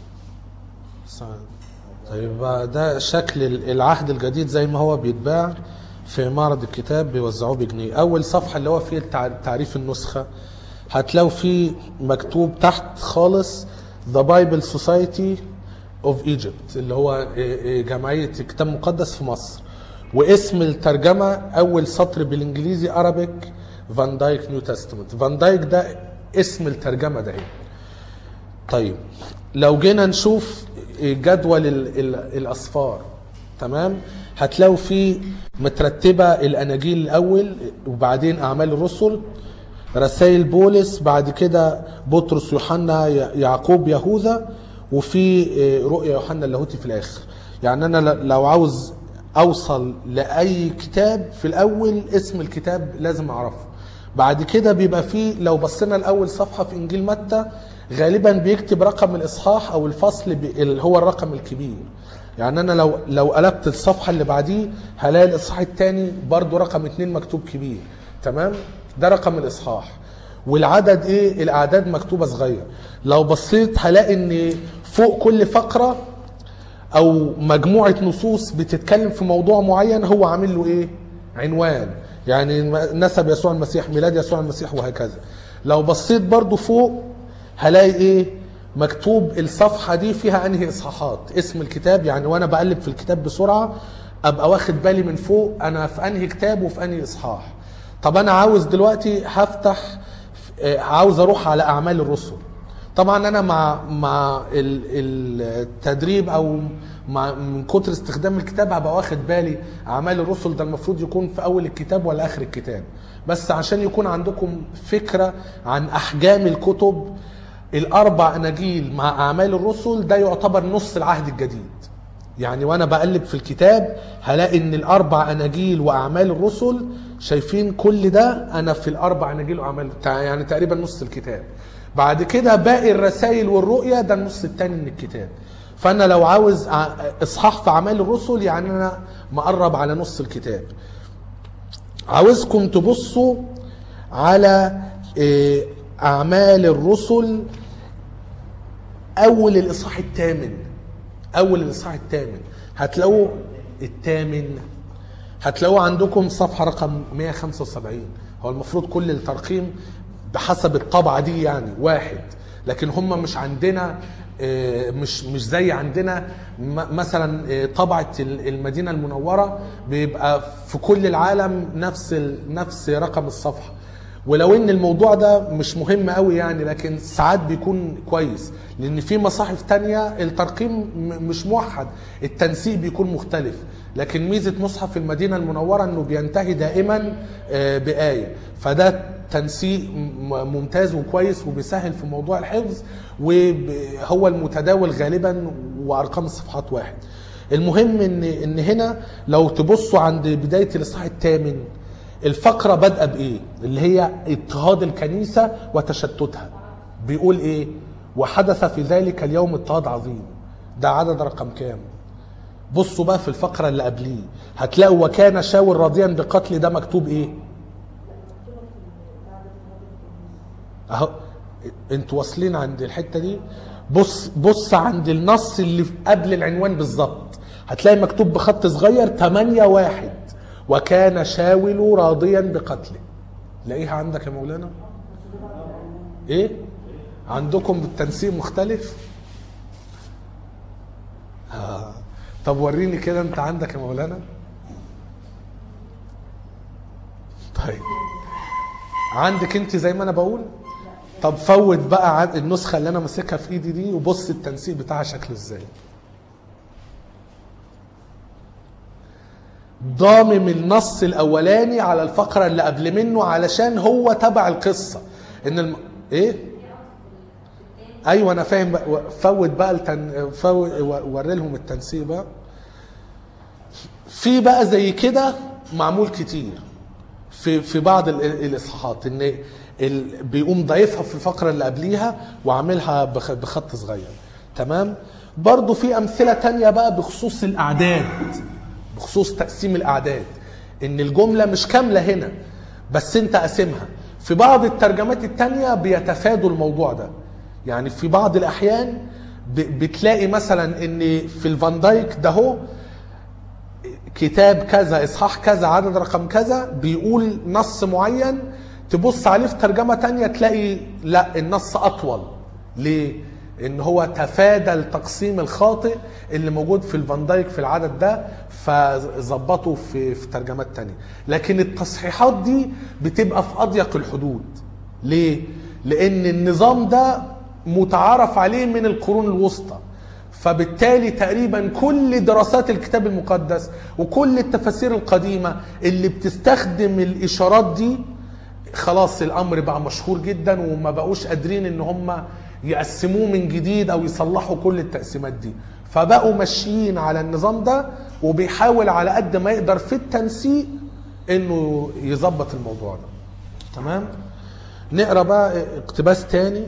ثواني. طيب بقى ده شكل ال- العهد الجديد زي ما هو بيتباع في معرض الكتاب بيوزعوه بجنيه اول صفحه اللي هو فيه التع- تعريف النسخه هتلاقوا فيه مكتوب تحت خالص The Bible Society of Egypt اللي هو إيه إيه جمعية الكتاب المقدس في مصر واسم الترجمة أول سطر بالإنجليزي Arabic فان دايك نيو تestament فان دايك ده اسم الترجمة ده إيه طيب لو جينا نشوف جدول ال- ال- الأصفار تمام هتلاقوا فيه مترتبة الأناجيل الأول وبعدين أعمال الرسل رسائل بولس بعد كده بطرس يوحنا ي- يعقوب يهوذا وفي آه، رؤيا يوحنا اللاهوتي في الآخر يعني أنا ل- لو عاوز أوصل لأي كتاب في الأول اسم الكتاب لازم أعرفه بعد كده بيبقى فيه لو بصينا الاول صفحه في انجيل متى غالبا بيكتب رقم الاصحاح او الفصل ب- اللي هو الرقم الكبير يعني انا لو لو قلبت الصفحه اللي بعديه هلاقي الاصحاح الثاني برضو رقم اتنين مكتوب كبير تمام ده رقم الاصحاح والعدد ايه الاعداد مكتوبه صغير لو بصيت هلاقي ان فوق كل فقره او مجموعه نصوص بتتكلم في موضوع معين هو عامل له ايه عنوان يعني نسب يسوع المسيح ميلاد يسوع المسيح وهكذا لو بصيت برضو فوق هلاقي ايه مكتوب الصفحة دي فيها انهي اصحاحات اسم الكتاب يعني وانا بقلب في الكتاب بسرعة ابقى واخد بالي من فوق انا في انهي كتاب وفي انهي اصحاح طب انا عاوز دلوقتي هفتح آه، عاوز اروح على اعمال الرسل طبعا انا مع مع ال- ال- التدريب او مع من كتر استخدام الكتاب هبقى واخد بالي اعمال الرسل ده المفروض يكون في اول الكتاب ولا اخر الكتاب بس عشان يكون عندكم فكره عن احجام الكتب الاربع اناجيل مع اعمال الرسل ده يعتبر نص العهد الجديد يعني وانا بقلب في الكتاب هلاقي ان الاربع اناجيل واعمال الرسل شايفين كل ده انا في الاربع اناجيل واعمال تع- يعني تقريبا نص الكتاب بعد كده باقي الرسائل والرؤيا ده النص التاني من الكتاب فانا لو عاوز ع- اصحاح في اعمال الرسل يعني انا مقرب على نص الكتاب عاوزكم تبصوا على إيه، اعمال الرسل اول الاصحاح الثامن اول الاصحاح الثامن هتلاقوا الثامن هتلاقوه عندكم صفحه رقم 175 هو المفروض كل الترقيم بحسب الطبعه دي يعني واحد لكن هم مش عندنا آه، مش مش زي عندنا م- مثلا آه، طبعه ال- المدينه المنوره بيبقى في كل العالم نفس ال- نفس رقم الصفحه ولو ان الموضوع ده مش مهم قوي يعني لكن ساعات بيكون كويس لان في مصاحف تانية الترقيم م- مش موحد التنسيق بيكون مختلف لكن ميزة مصحف المدينة المنورة انه بينتهي دائما آه، بآية فده تنسيق م- ممتاز وكويس وبيسهل في موضوع الحفظ وهو المتداول غالبا وارقام الصفحات واحد المهم ان ان هنا لو تبصوا عند بدايه الاصحاح الثامن الفقره بادئه بايه اللي هي اضطهاد الكنيسه وتشتتها بيقول ايه وحدث في ذلك اليوم اضطهاد عظيم ده عدد رقم كام بصوا بقى في الفقره اللي قبليه هتلاقوا وكان شاول راضيا بقتل ده مكتوب ايه اهو انتوا واصلين عند الحته دي بص بص عند النص اللي في- قبل العنوان بالظبط هتلاقي مكتوب بخط صغير 8 واحد وكان شاول راضيا بقتله لاقيها عندك يا مولانا ايه عندكم بالتنسيق مختلف آه. طب وريني كده انت عندك يا مولانا طيب عندك انت زي ما انا بقول طب فوت بقى عن النسخه اللي انا ماسكها في ايدي دي وبص التنسيق بتاعها شكله ازاي ضامم النص الاولاني على الفقره اللي قبل منه علشان هو تبع القصه ان الم... ايه ايوه انا فاهم بقى فوت بقى التن... فوت وري لهم التنسيق بقى في بقى زي كده معمول كتير في في بعض ال- الاصحاحات ان ال... بيقوم ضايفها في الفقره اللي قبليها وعاملها بخ... بخط صغير تمام برضو في امثله تانية بقى بخصوص الاعداد بخصوص تقسيم الاعداد ان الجمله مش كامله هنا بس انت قاسمها في بعض الترجمات التانية بيتفادوا الموضوع ده يعني في بعض الاحيان ب... بتلاقي مثلا ان في الفان دايك ده هو كتاب كذا اصحاح كذا عدد رقم كذا بيقول نص معين تبص عليه في ترجمه تانية تلاقي لا النص اطول ليه ان هو تفادى التقسيم الخاطئ اللي موجود في الفان دايك في العدد ده فظبطه في في ترجمات تانية لكن التصحيحات دي بتبقى في اضيق الحدود ليه لان النظام ده متعارف عليه من القرون الوسطى فبالتالي تقريبا كل دراسات الكتاب المقدس وكل التفاسير القديمة اللي بتستخدم الإشارات دي خلاص الأمر بقى مشهور جدا وما بقوش قادرين إن هم يقسموه من جديد أو يصلحوا كل التقسيمات دي فبقوا ماشيين على النظام ده وبيحاول على قد ما يقدر في التنسيق إنه يظبط الموضوع ده تمام نقرا بقى اقتباس تاني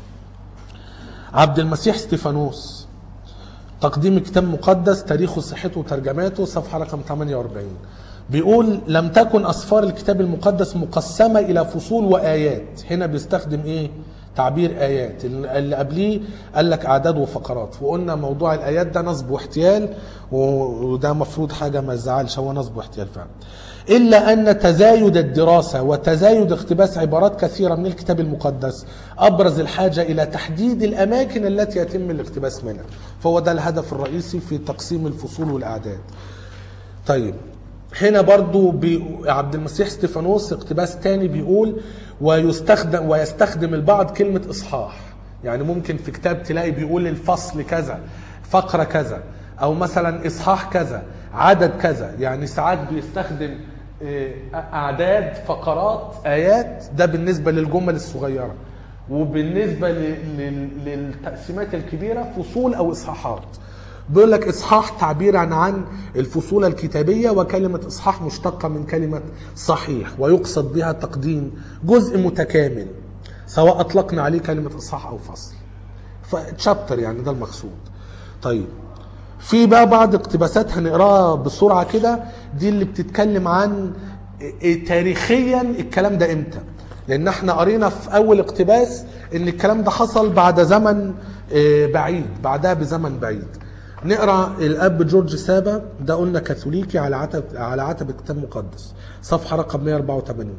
عبد المسيح ستيفانوس تقديم كتاب مقدس تاريخه صحته وترجماته صفحة رقم 48 بيقول لم تكن أسفار الكتاب المقدس مقسمة إلى فصول وآيات هنا بيستخدم إيه تعبير آيات اللي قبليه قال لك أعداد وفقرات وقلنا موضوع الآيات ده نصب واحتيال وده مفروض حاجة ما تزعلش هو نصب واحتيال فعلا إلا أن تزايد الدراسة وتزايد اقتباس عبارات كثيرة من الكتاب المقدس أبرز الحاجة إلى تحديد الأماكن التي يتم الاقتباس منها فهو ده الهدف الرئيسي في تقسيم الفصول والأعداد طيب هنا برضو بي... عبد المسيح ستيفانوس اقتباس تاني بيقول ويستخدم ويستخدم البعض كلمة إصحاح يعني ممكن في كتاب تلاقي بيقول الفصل كذا فقرة كذا أو مثلا إصحاح كذا عدد كذا يعني ساعات بيستخدم آه، أعداد فقرات آيات ده بالنسبة للجمل الصغيرة وبالنسبة ل- لل- للتقسيمات الكبيرة فصول أو إصحاحات بيقول لك إصحاح تعبيرا عن الفصول الكتابية وكلمة إصحاح مشتقة من كلمة صحيح ويقصد بها تقديم جزء متكامل سواء أطلقنا عليه كلمة إصحاح أو فصل فتشابتر يعني ده المقصود طيب في بقى بعض اقتباسات هنقراها بسرعة كده دي اللي بتتكلم عن إيه تاريخيا الكلام ده امتى لان احنا قرينا في اول اقتباس ان الكلام ده حصل بعد زمن إيه، بعيد بعدها بزمن بعيد نقرا الاب جورج سابا ده قلنا كاثوليكي على عتب على عتب كتاب مقدس صفحه رقم 184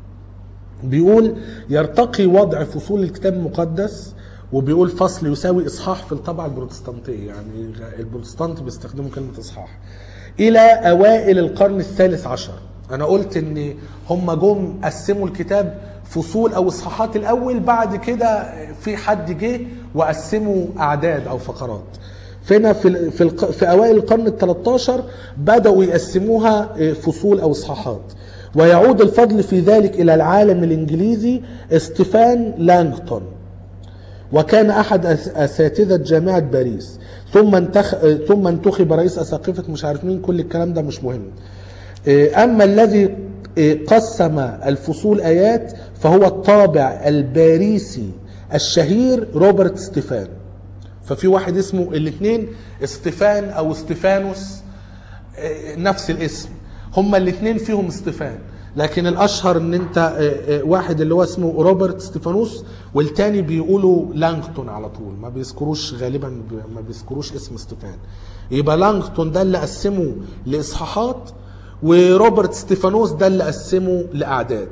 بيقول يرتقي وضع فصول الكتاب المقدس وبيقول فصل يساوي اصحاح في الطبعه البروتستانتيه يعني البروتستانت بيستخدموا كلمه اصحاح الى اوائل القرن الثالث عشر انا قلت ان هم جم قسموا الكتاب فصول او اصحاحات الاول بعد كده في حد جه وقسموا اعداد او فقرات فهنا في ال- في, الق- في اوائل القرن ال 13 بداوا يقسموها آه، فصول او اصحاحات ويعود الفضل في ذلك الى العالم الانجليزي ستيفان لانغتون وكان احد أس- اساتذه جامعه باريس ثم انتخ... ثم انتخب رئيس اساقفه مش عارف مين كل الكلام ده مش مهم إيه، اما الذي إيه، قسم الفصول ايات فهو الطابع الباريسي الشهير روبرت ستيفان ففي واحد اسمه الاثنين استيفان او استيفانوس آه، نفس الاسم هما الاثنين فيهم استيفان لكن الاشهر ان انت آه، آه، واحد اللي هو اسمه روبرت ستيفانوس والتاني بيقولوا لانغتون على طول ما بيذكروش غالبا ب- ما بيذكروش اسم ستيفان يبقى لانغتون ده اللي قسمه لاصحاحات وروبرت ستيفانوس ده اللي قسمه لاعداد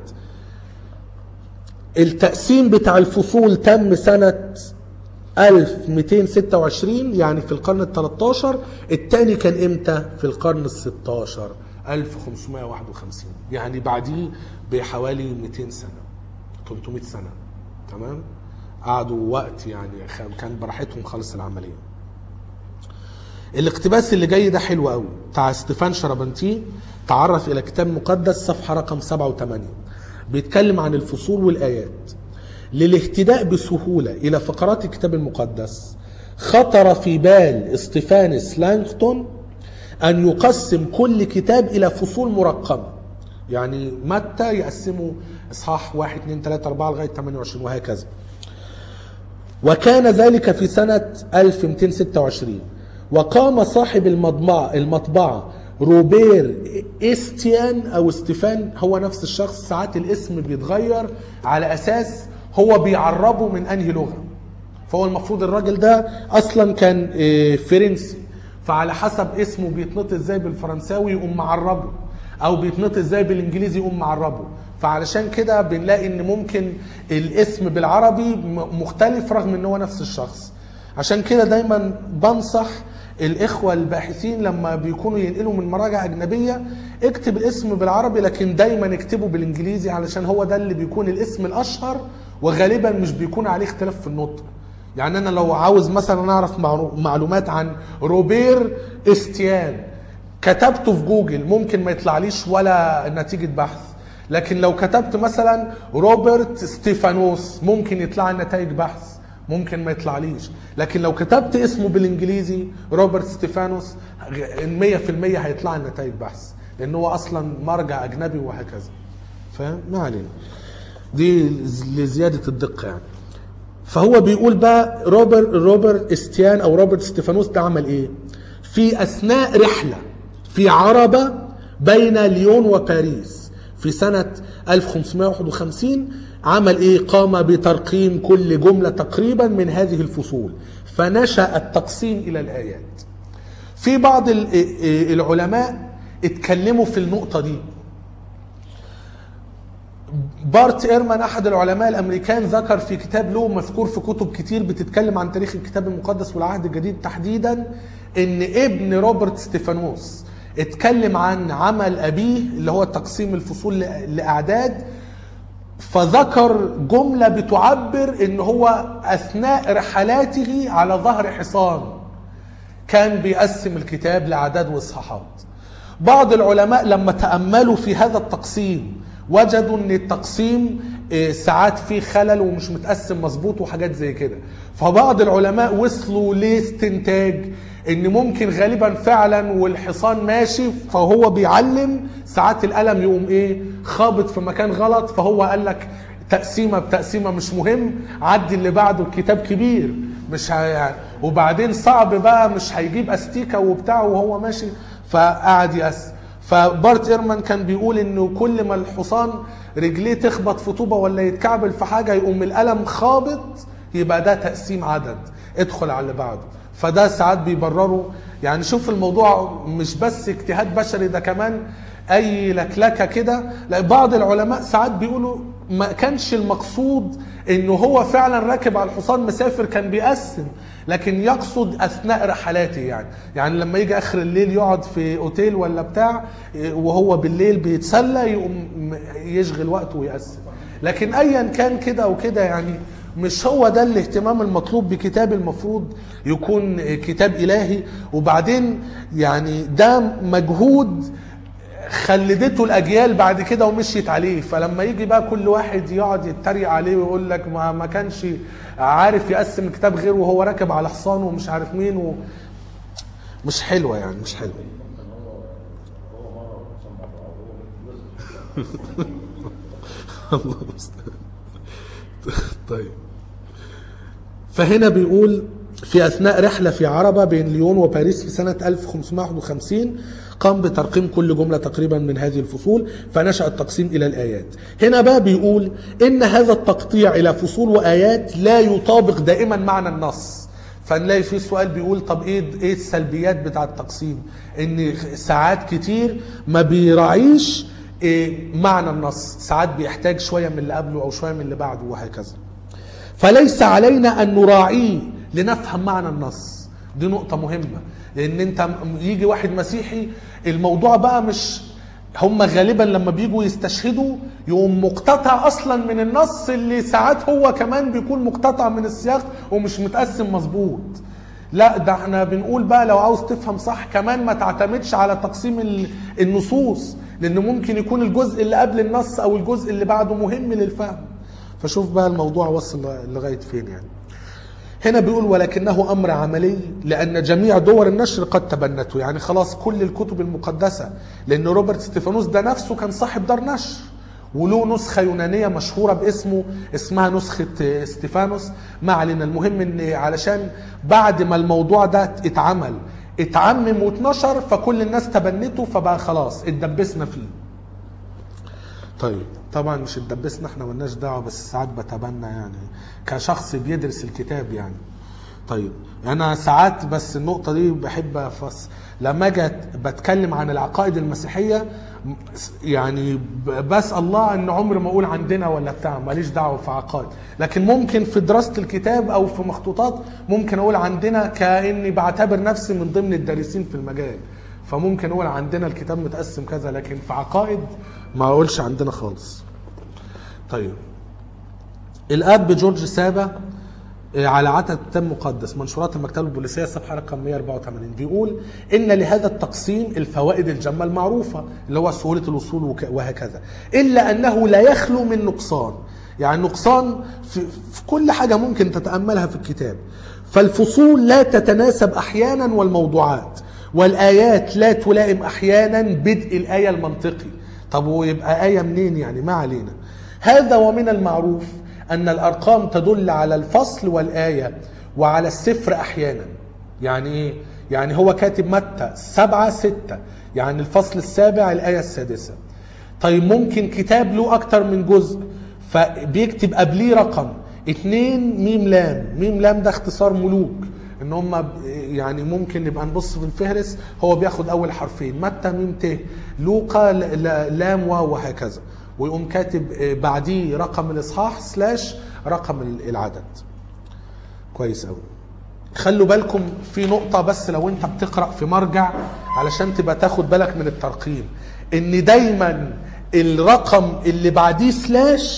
التقسيم بتاع الفصول تم سنة 1226 يعني في القرن ال 13 الثاني كان امتى في القرن ال 16 1551 يعني بعديه بحوالي 200 سنة 300 سنة تمام قعدوا وقت يعني خ- كان براحتهم خالص العملية الاقتباس اللي جاي ده حلو قوي بتاع ستيفان شربنتي تعرف الى كتاب مقدس صفحه رقم 7 و8 بيتكلم عن الفصول والايات للاهتداء بسهوله الى فقرات الكتاب المقدس خطر في بال استيفانس لانغتون ان يقسم كل كتاب الى فصول مرقمه يعني متى يقسموا اصحاح 1 2 3 4 لغايه 28 وهكذا وكان ذلك في سنة 1226 وقام صاحب المطبعة, المطبعة روبير استيان أو استيفان هو نفس الشخص ساعات الاسم بيتغير على أساس هو بيعربه من أنهي لغة فهو المفروض الراجل ده أصلا كان آه، فرنسي فعلى حسب اسمه بيتنطق ازاي بالفرنساوي يقوم معربه او بيتنطق ازاي بالانجليزي يقوم معربه فعلشان كده بنلاقي ان ممكن الاسم بالعربي م- مختلف رغم ان هو نفس الشخص عشان كده دايما بنصح الاخوه الباحثين لما بيكونوا ينقلوا من مراجع اجنبيه اكتب الاسم بالعربي لكن دايما اكتبه بالانجليزي علشان هو ده اللي بيكون الاسم الاشهر وغالبا مش بيكون عليه اختلاف في النطق يعني انا لو عاوز مثلا اعرف معلو- معلومات عن روبير استيان كتبته في جوجل ممكن ما يطلعليش ولا نتيجة بحث لكن لو كتبت مثلا روبرت ستيفانوس ممكن يطلع لي نتائج بحث ممكن ما يطلعليش لكن لو كتبت اسمه بالانجليزي روبرت ستيفانوس غ- 100% هيطلع لي نتائج بحث لان هو اصلا مرجع اجنبي وهكذا فاهم ما علينا دي لزياده الدقه يعني فهو بيقول بقى روبرت روبرت استيان او روبرت ستيفانوس ده عمل ايه؟ في اثناء رحله في عربه بين ليون وباريس في سنه 1551 عمل ايه؟ قام بترقيم كل جمله تقريبا من هذه الفصول فنشا التقسيم الى الايات. في بعض ال- العلماء اتكلموا في النقطه دي بارت ايرمان احد العلماء الامريكان ذكر في كتاب له مذكور في كتب كتير بتتكلم عن تاريخ الكتاب المقدس والعهد الجديد تحديدا ان ابن روبرت ستيفانوس اتكلم عن عمل ابيه اللي هو تقسيم الفصول ل- لاعداد فذكر جملة بتعبر ان هو اثناء رحلاته على ظهر حصان كان بيقسم الكتاب لاعداد واصحاحات بعض العلماء لما تأملوا في هذا التقسيم وجدوا ان التقسيم آه، ساعات فيه خلل ومش متقسم مظبوط وحاجات زي كده فبعض العلماء وصلوا لاستنتاج ان ممكن غالبا فعلا والحصان ماشي فهو بيعلم ساعات القلم يقوم ايه خابط في مكان غلط فهو قال لك تقسيمه بتقسيمه مش مهم عدي اللي بعده الكتاب كبير مش ه... يعني وبعدين صعب بقى مش هيجيب استيكه وبتاع وهو ماشي فقعد يقسم فبارت ايرمان كان بيقول انه كل ما الحصان رجليه تخبط في طوبه ولا يتكعبل في حاجه يقوم القلم خابط يبقى ده تقسيم عدد ادخل على اللي بعده فده ساعات بيبرروا يعني شوف الموضوع مش بس اجتهاد بشري ده كمان اي لكلكه كده لا بعض العلماء ساعات بيقولوا ما كانش المقصود انه هو فعلا راكب على الحصان مسافر كان بيقسم لكن يقصد اثناء رحلاته يعني يعني لما يجي اخر الليل يقعد في اوتيل ولا بتاع إيه، وهو بالليل بيتسلى يقوم يشغل وقته ويقسم لكن ايا كان كده او كده يعني مش هو ده الاهتمام المطلوب بكتاب المفروض يكون كتاب الهي وبعدين يعني ده مجهود خلدته الاجيال بعد كده ومشيت عليه فلما يجي بقى كل واحد يقعد يتريق عليه ويقول لك ما ما كانش عارف يقسم الكتاب غيره وهو راكب على حصان ومش عارف مين و... مش حلوه يعني مش حلوه الله المستعان. طيب فهنا بيقول في اثناء رحله في عربه بين ليون وباريس في سنه 1551 قام بترقيم كل جمله تقريبا من هذه الفصول فنشا التقسيم الى الايات. هنا بقى بيقول ان هذا التقطيع الى فصول وايات لا يطابق دائما معنى النص. فنلاقي في سؤال بيقول طب ايه ايه السلبيات بتاع التقسيم؟ ان ساعات كتير ما بيراعيش إيه معنى النص، ساعات بيحتاج شويه من اللي قبله او شويه من اللي بعده وهكذا. فليس علينا ان نراعيه لنفهم معنى النص دي نقطة مهمة لان انت م- يجي واحد مسيحي الموضوع بقى مش هم غالبا لما بيجوا يستشهدوا يقوم مقتطع اصلا من النص اللي ساعات هو كمان بيكون مقتطع من السياق ومش متقسم مظبوط لا ده احنا بنقول بقى لو عاوز تفهم صح كمان ما تعتمدش على تقسيم ال- النصوص لان ممكن يكون الجزء اللي قبل النص او الجزء اللي بعده مهم للفهم فشوف بقى الموضوع وصل لغايه فين يعني هنا بيقول ولكنه امر عملي لان جميع دور النشر قد تبنته يعني خلاص كل الكتب المقدسه لان روبرت ستيفانوس ده نفسه كان صاحب دار نشر وله نسخة يونانية مشهورة باسمه اسمها نسخة استيفانوس ما علينا المهم ان علشان بعد ما الموضوع ده اتعمل اتعمم واتنشر فكل الناس تبنته فبقى خلاص اتدبسنا فيه طيب طبعا مش اتدبسنا احنا ملناش دعوه بس ساعات بتبنى يعني كشخص بيدرس الكتاب يعني طيب انا ساعات بس النقطه دي بحب افص لما اجي بتكلم عن العقائد المسيحيه م- يعني ب- بسال الله ان عمر ما اقول عندنا ولا بتاع ماليش دعوه في عقائد لكن ممكن في دراسه الكتاب او في مخطوطات ممكن اقول عندنا كاني بعتبر نفسي من ضمن الدارسين في المجال فممكن اقول عندنا الكتاب متقسم كذا لكن في عقائد ما اقولش عندنا خالص طيب الاب جورج سابا آه، على عتب كتاب مقدس منشورات المكتبه البوليسيه صفحه رقم 184 بيقول ان لهذا التقسيم الفوائد الجمه المعروفه اللي هو سهوله الوصول وك- وهكذا الا انه لا يخلو من نقصان يعني نقصان في, في كل حاجه ممكن تتاملها في الكتاب فالفصول لا تتناسب احيانا والموضوعات والايات لا تلائم احيانا بدء الايه المنطقي طب ويبقى ايه منين يعني ما علينا هذا ومن المعروف أن الأرقام تدل على الفصل والآية وعلى السفر أحيانا يعني إيه؟ يعني هو كاتب متى سبعة ستة يعني الفصل السابع الآية السادسة طيب ممكن كتاب له أكتر من جزء فبيكتب قبليه رقم اتنين ميم لام ميم لام ده اختصار ملوك ان هم ب- يعني ممكن نبقى نبص في الفهرس هو بياخد اول حرفين متى ميم ت لوقا ل- ل- لام واو وهكذا ويقوم كاتب آه، بعديه رقم الاصحاح سلاش رقم ال- العدد كويس قوي خلوا بالكم في نقطة بس لو انت بتقرأ في مرجع علشان تبقى تاخد بالك من الترقيم ان دايما الرقم اللي بعديه سلاش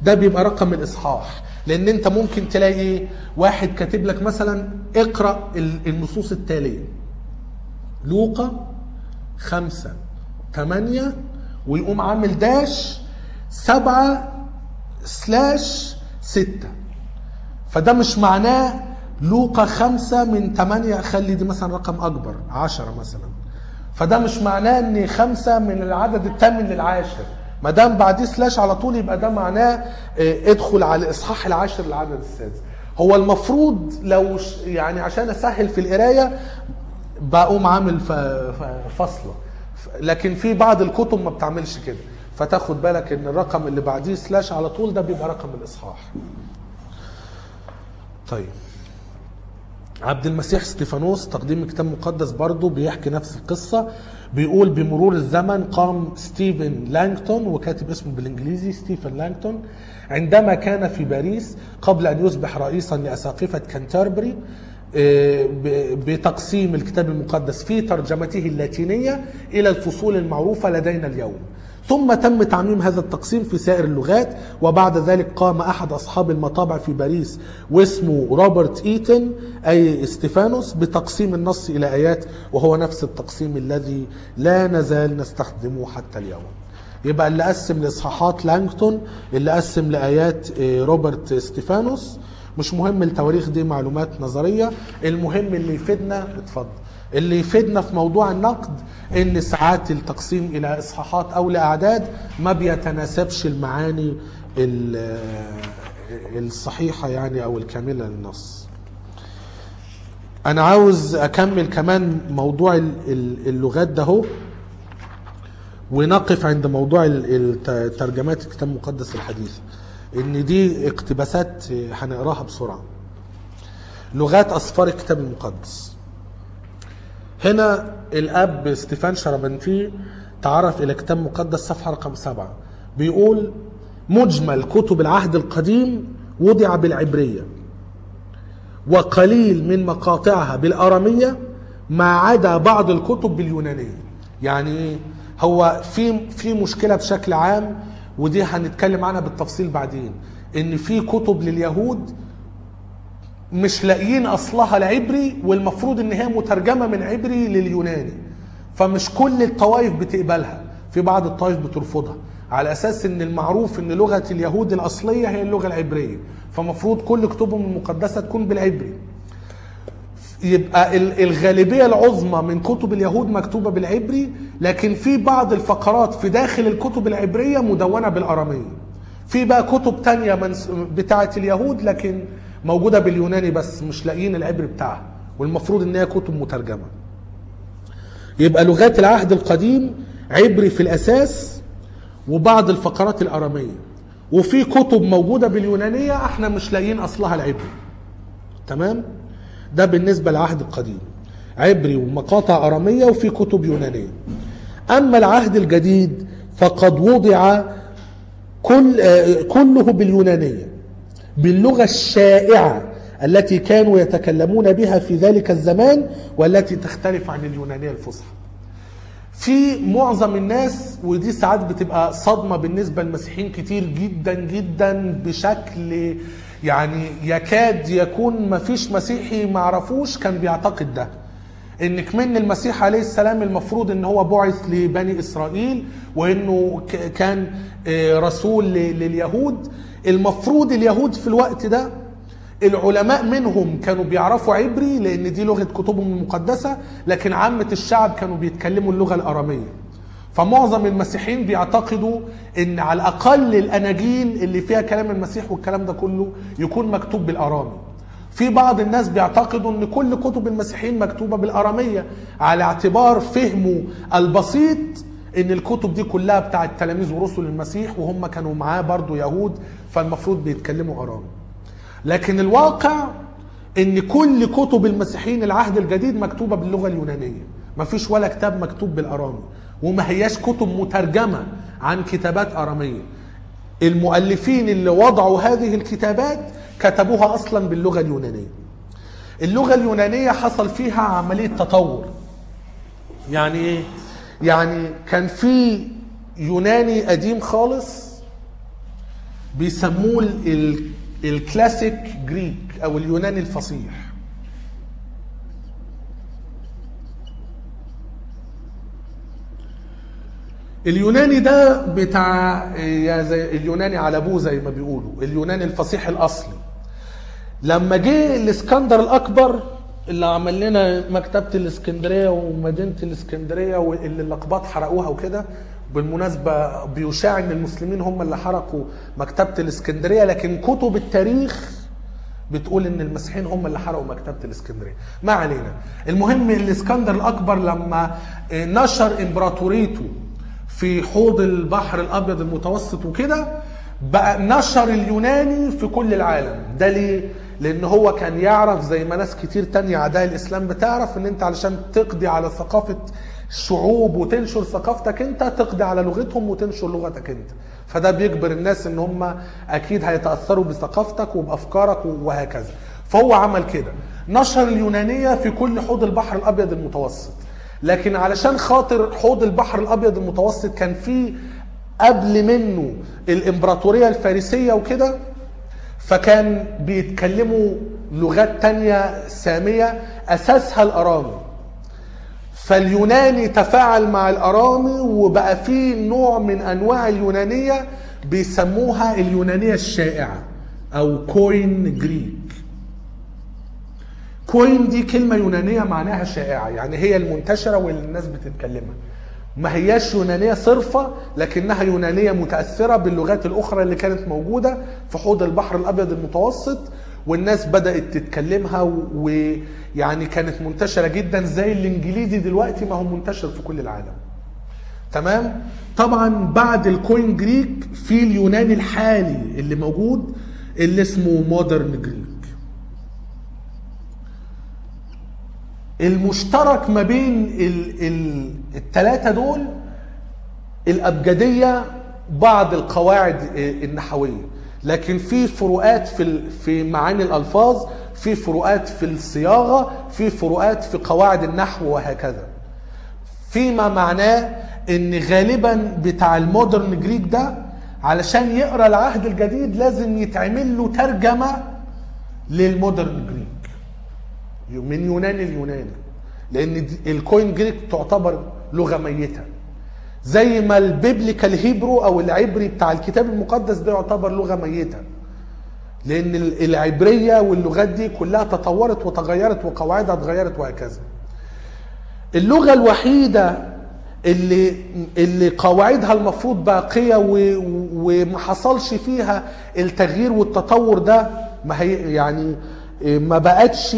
ده بيبقى رقم الاصحاح لان انت ممكن تلاقي ايه واحد كاتب لك مثلا اقرا ال- النصوص التاليه لوقا خمسة تمانية ويقوم عامل داش سبعة سلاش ستة فده مش معناه لوقا خمسة من تمانية خلي دي مثلا رقم أكبر عشرة مثلا فده مش معناه ان خمسة من العدد الثامن للعاشر ما دام بعديه سلاش على طول يبقى ده معناه اه، ادخل على الاصحاح العاشر للعدد السادس هو المفروض لو ش- يعني عشان اسهل في القرايه بقوم عامل ف- ف- فاصله ف- لكن في بعض الكتب ما بتعملش كده فتاخد بالك ان الرقم اللي بعديه سلاش على طول ده بيبقى رقم الاصحاح طيب عبد المسيح ستيفانوس تقديم كتاب مقدس برضه بيحكي نفس القصة بيقول بمرور الزمن قام ستيفن لانجتون وكاتب اسمه بالانجليزي ستيفن لانجتون عندما كان في باريس قبل ان يصبح رئيسا لاساقفه كانتربري آه، ب- بتقسيم الكتاب المقدس في ترجمته اللاتينيه الى الفصول المعروفه لدينا اليوم ثم تم تعميم هذا التقسيم في سائر اللغات وبعد ذلك قام احد اصحاب المطابع في باريس واسمه روبرت ايتن اي استيفانوس بتقسيم النص الى ايات وهو نفس التقسيم الذي لا نزال نستخدمه حتى اليوم يبقى اللي قسم لاصحاحات لانجتون اللي قسم لايات آه، روبرت ستيفانوس مش مهم التواريخ دي معلومات نظريه المهم اللي يفيدنا اتفضل اللي يفيدنا في موضوع النقد ان ساعات التقسيم الى اصحاحات او لاعداد ما بيتناسبش المعاني ال- الصحيحه يعني او الكامله للنص انا عاوز اكمل كمان موضوع ال- ال- اللغات ده هو ونقف عند موضوع ال- الت- ترجمات الكتاب المقدس الحديث ان دي اقتباسات هنقراها بسرعه لغات اسفار الكتاب المقدس هنا الاب ستيفان شربنتي تعرف الى كتاب مقدس صفحه رقم سبعه بيقول مجمل كتب العهد القديم وضع بالعبريه وقليل من مقاطعها بالاراميه ما عدا بعض الكتب باليونانيه يعني ايه هو في في مشكله بشكل عام ودي هنتكلم عنها بالتفصيل بعدين ان في كتب لليهود مش لاقيين اصلها العبري والمفروض ان هي مترجمه من عبري لليوناني فمش كل الطوائف بتقبلها في بعض الطوائف بترفضها على اساس ان المعروف ان لغه اليهود الاصليه هي اللغه العبريه فمفروض كل كتبهم المقدسه تكون بالعبري يبقى ال- الغالبيه العظمى من كتب اليهود مكتوبه بالعبري لكن في بعض الفقرات في داخل الكتب العبريه مدونه بالاراميه في بقى كتب تانية منس- بتاعه اليهود لكن موجوده باليوناني بس مش لاقيين العبري بتاعها والمفروض ان هي كتب مترجمه يبقى لغات العهد القديم عبري في الاساس وبعض الفقرات الاراميه وفي كتب موجوده باليونانيه احنا مش لاقيين اصلها العبري تمام ده بالنسبه للعهد القديم عبري ومقاطع اراميه وفي كتب يونانيه اما العهد الجديد فقد وضع كل آه، كله باليونانيه باللغه الشائعه التي كانوا يتكلمون بها في ذلك الزمان والتي تختلف عن اليونانيه الفصحى في معظم الناس ودي ساعات بتبقى صدمة بالنسبة للمسيحيين كتير جدا جدا بشكل يعني يكاد يكون مفيش مسيحي معرفوش كان بيعتقد ده ان كمان المسيح عليه السلام المفروض ان هو بعث لبني اسرائيل وانه ك- كان آه، رسول ل- لليهود المفروض اليهود في الوقت ده العلماء منهم كانوا بيعرفوا عبري لان دي لغه كتبهم المقدسه لكن عامه الشعب كانوا بيتكلموا اللغه الاراميه فمعظم المسيحيين بيعتقدوا ان على الاقل الاناجيل اللي فيها كلام المسيح والكلام ده كله يكون مكتوب بالارامي في بعض الناس بيعتقدوا ان كل كتب المسيحيين مكتوبه بالاراميه على اعتبار فهمه البسيط ان الكتب دي كلها بتاعت تلاميذ ورسل المسيح وهم كانوا معاه برضو يهود فالمفروض بيتكلموا ارامي لكن الواقع ان كل كتب المسيحيين العهد الجديد مكتوبه باللغه اليونانيه مفيش ولا كتاب مكتوب بالارامي وما هياش كتب مترجمه عن كتابات اراميه المؤلفين اللي وضعوا هذه الكتابات كتبوها اصلا باللغه اليونانيه اللغه اليونانيه حصل فيها عمليه تطور يعني ايه يعني كان في يوناني قديم خالص بيسموه ال- ال- الكلاسيك جريك او اليوناني الفصيح اليوناني ده بتاع يا زي اليوناني على ابوه زي ما بيقولوا اليوناني الفصيح الاصلي لما جه الاسكندر الاكبر اللي عمل لنا مكتبه الاسكندريه ومدينه الاسكندريه واللي اللقباط حرقوها وكده بالمناسبه بيشاع ان المسلمين هم اللي حرقوا مكتبه الاسكندريه لكن كتب التاريخ بتقول ان المسيحيين هم اللي حرقوا مكتبه الاسكندريه ما علينا المهم الاسكندر الاكبر لما نشر امبراطوريته في حوض البحر الابيض المتوسط وكده بقى نشر اليوناني في كل العالم ده ليه لان هو كان يعرف زي ما ناس كتير تانية اعداء الاسلام بتعرف ان انت علشان تقضي على ثقافه شعوب وتنشر ثقافتك انت تقضي على لغتهم وتنشر لغتك انت فده بيجبر الناس ان هم اكيد هيتاثروا بثقافتك وبافكارك وهكذا فهو عمل كده نشر اليونانيه في كل حوض البحر الابيض المتوسط لكن علشان خاطر حوض البحر الابيض المتوسط كان فيه قبل منه الامبراطوريه الفارسيه وكده فكان بيتكلموا لغات تانية سامية أساسها الأرامي فاليوناني تفاعل مع الأرامي وبقى فيه نوع من أنواع اليونانية بيسموها اليونانية الشائعة أو كوين جريك كوين دي كلمة يونانية معناها شائعة يعني هي المنتشرة واللي الناس بتتكلمها ما هياش يونانية صرفة لكنها يونانية متأثرة باللغات الأخرى اللي كانت موجودة في حوض البحر الأبيض المتوسط والناس بدأت تتكلمها ويعني كانت منتشرة جدا زي الإنجليزي دلوقتي ما هو منتشر في كل العالم تمام طبعا بعد الكوين جريك في اليوناني الحالي اللي موجود اللي اسمه مودرن جريك المشترك ما بين ال ال الثلاثة دول الأبجدية بعض القواعد النحوية لكن في فروقات في ال- في معاني الألفاظ في فروقات في الصياغة في فروقات في قواعد النحو وهكذا فيما معناه ان غالبا بتاع المودرن جريك ده علشان يقرا العهد الجديد لازم يتعمل له ترجمه للمودرن جريك من يوناني ليوناني لان دي- الكوين جريك تعتبر لغه ميته زي ما البيبليكال هيبرو او العبري بتاع الكتاب المقدس ده يعتبر لغه ميته لان ال- العبريه واللغات دي كلها تطورت وتغيرت وقواعدها اتغيرت وهكذا اللغه الوحيده اللي اللي قواعدها المفروض باقيه و- و- وما حصلش فيها التغيير والتطور ده ما هي يعني ما بقتش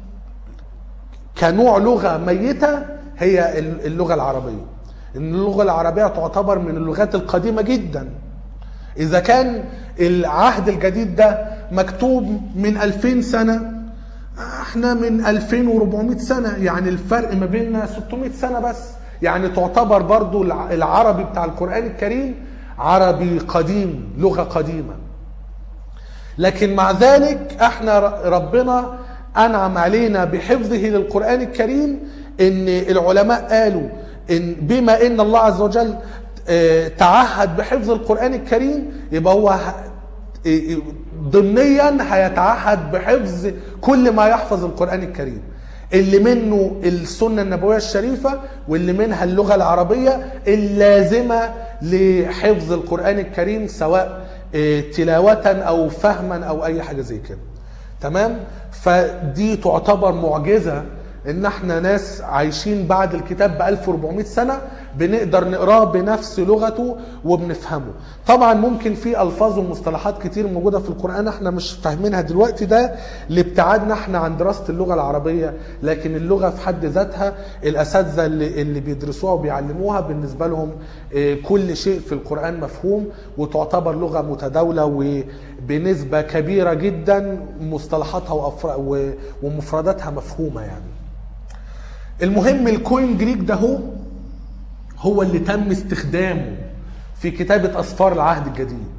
كنوع لغه ميته هي اللغه العربيه ان اللغه العربيه تعتبر من اللغات القديمه جدا اذا كان العهد الجديد ده مكتوب من 2000 سنه احنا من 2400 سنه يعني الفرق ما بيننا 600 سنه بس يعني تعتبر برضو الع- العربي بتاع القران الكريم عربي قديم لغه قديمه لكن مع ذلك احنا ر- ربنا انعم علينا بحفظه للقران الكريم ان العلماء قالوا ان بما ان الله عز وجل اه، تعهد بحفظ القران الكريم يبقى هو ه- اه، اه، ضمنيا هيتعهد بحفظ كل ما يحفظ القران الكريم اللي منه السنه النبويه الشريفه واللي منها اللغه العربيه اللازمه لحفظ القران الكريم سواء اه، تلاوه او فهما او اي حاجه زي كده تمام فدي تعتبر معجزه ان احنا ناس عايشين بعد الكتاب ب 1400 سنه بنقدر نقراه بنفس لغته وبنفهمه طبعا ممكن في الفاظ ومصطلحات كتير موجوده في القران احنا مش فاهمينها دلوقتي ده لابتعادنا احنا عن دراسه اللغه العربيه لكن اللغه في حد ذاتها الاساتذه اللي, اللي بيدرسوها وبيعلموها بالنسبه لهم اه، كل شيء في القران مفهوم وتعتبر لغه متداوله وبنسبه كبيره جدا مصطلحاتها وأفر- و- ومفرداتها مفهومه يعني المهم الكوين جريك ده هو هو اللي تم استخدامه في كتابة أسفار العهد الجديد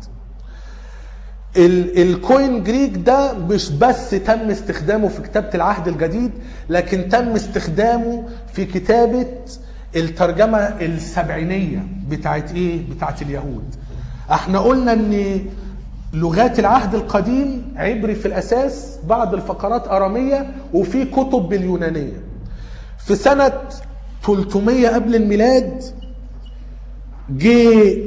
ال- الكوين جريك ده مش بس تم استخدامه في كتابة العهد الجديد لكن تم استخدامه في كتابة الترجمة السبعينية بتاعت ايه بتاعت اليهود احنا قلنا ان لغات العهد القديم عبري في الاساس بعض الفقرات اراميه وفي كتب باليونانيه في سنه 300 قبل الميلاد جه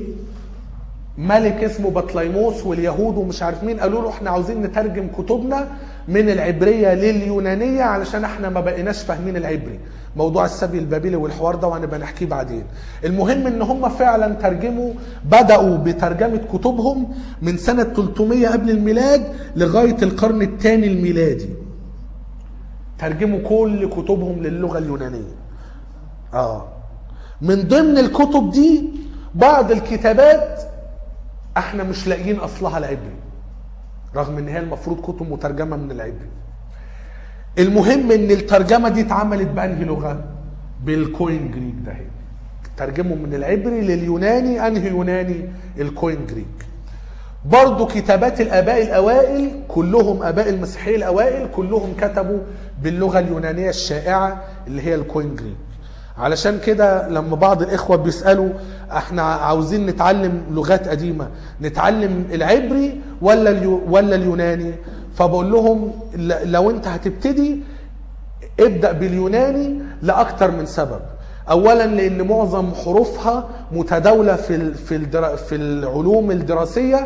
ملك اسمه بطليموس واليهود ومش عارف مين قالوا له احنا عاوزين نترجم كتبنا من العبريه لليونانيه علشان احنا ما بقيناش فاهمين العبري موضوع السبي البابلي والحوار ده وهنبقى نحكيه بعدين المهم ان هم فعلا ترجموا بداوا بترجمه كتبهم من سنه 300 قبل الميلاد لغايه القرن الثاني الميلادي ترجموا كل كتبهم للغه اليونانيه اه من ضمن الكتب دي بعض الكتابات احنا مش لاقيين اصلها العبري رغم ان هي المفروض كتب مترجمه من العبري المهم ان الترجمه دي اتعملت بانهي لغه بالكوين جريك ده هي ترجموا من العبري لليوناني انهي يوناني الكوين جريك برضو كتابات الاباء الاوائل كلهم اباء المسيحيه الاوائل كلهم كتبوا باللغه اليونانيه الشائعه اللي هي الكوين جريك علشان كده لما بعض الاخوه بيسالوا احنا عاوزين نتعلم لغات قديمه نتعلم العبري ولا اليو ولا اليوناني فبقول لهم ل- لو انت هتبتدي ابدا باليوناني لاكثر من سبب اولا لان معظم حروفها متداوله في ال- في الدرا في العلوم الدراسيه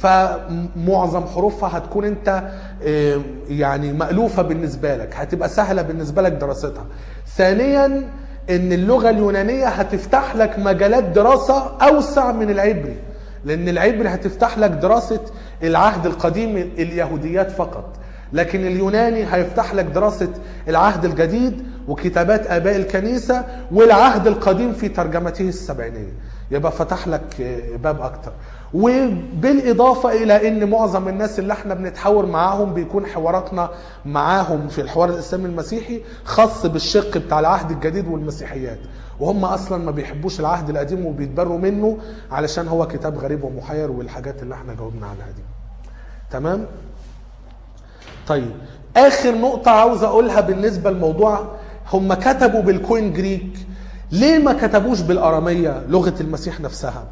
فمعظم حروفها هتكون انت آه، يعني مألوفة بالنسبة لك هتبقى سهلة بالنسبة لك دراستها ثانيا ان اللغة اليونانية هتفتح لك مجالات دراسة اوسع من العبري لان العبري هتفتح لك دراسة العهد القديم اليهوديات فقط لكن اليوناني هيفتح لك دراسة العهد الجديد وكتابات آباء الكنيسة والعهد القديم في ترجمته السبعينية يبقى فتح لك آه، باب أكتر وبالإضافة إلى أن معظم الناس اللي احنا بنتحاور معاهم بيكون حواراتنا معاهم في الحوار الإسلامي المسيحي خاص بالشق بتاع العهد الجديد والمسيحيات وهم أصلا ما بيحبوش العهد القديم وبيتبروا منه علشان هو كتاب غريب ومحير والحاجات اللي احنا جاوبنا عنها دي تمام؟ طيب اخر نقطة عاوز اقولها بالنسبة للموضوع هم كتبوا بالكوين جريك ليه ما كتبوش بالارامية لغة المسيح نفسها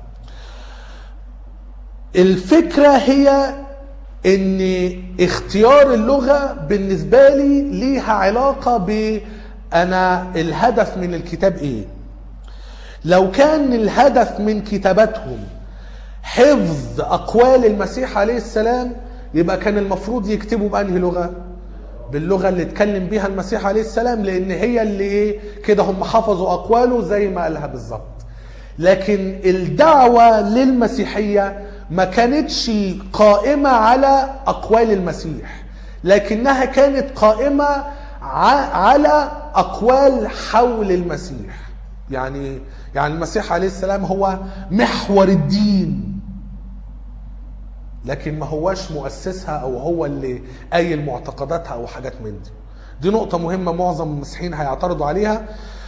الفكرة هي ان اختيار اللغة بالنسبة لي ليها علاقة ب انا الهدف من الكتاب ايه لو كان الهدف من كتاباتهم حفظ اقوال المسيح عليه السلام يبقى كان المفروض يكتبوا بانهي لغه باللغه اللي اتكلم بيها المسيح عليه السلام لان هي اللي ايه كده هم حفظوا اقواله زي ما قالها بالظبط لكن الدعوه للمسيحيه ما كانتش قائمه على اقوال المسيح لكنها كانت قائمه ع- على اقوال حول المسيح يعني يعني المسيح عليه السلام هو محور الدين لكن ما هواش مؤسسها او هو اللي قايل معتقداتها او حاجات من دي دي نقطة مهمة معظم المسيحيين هيعترضوا عليها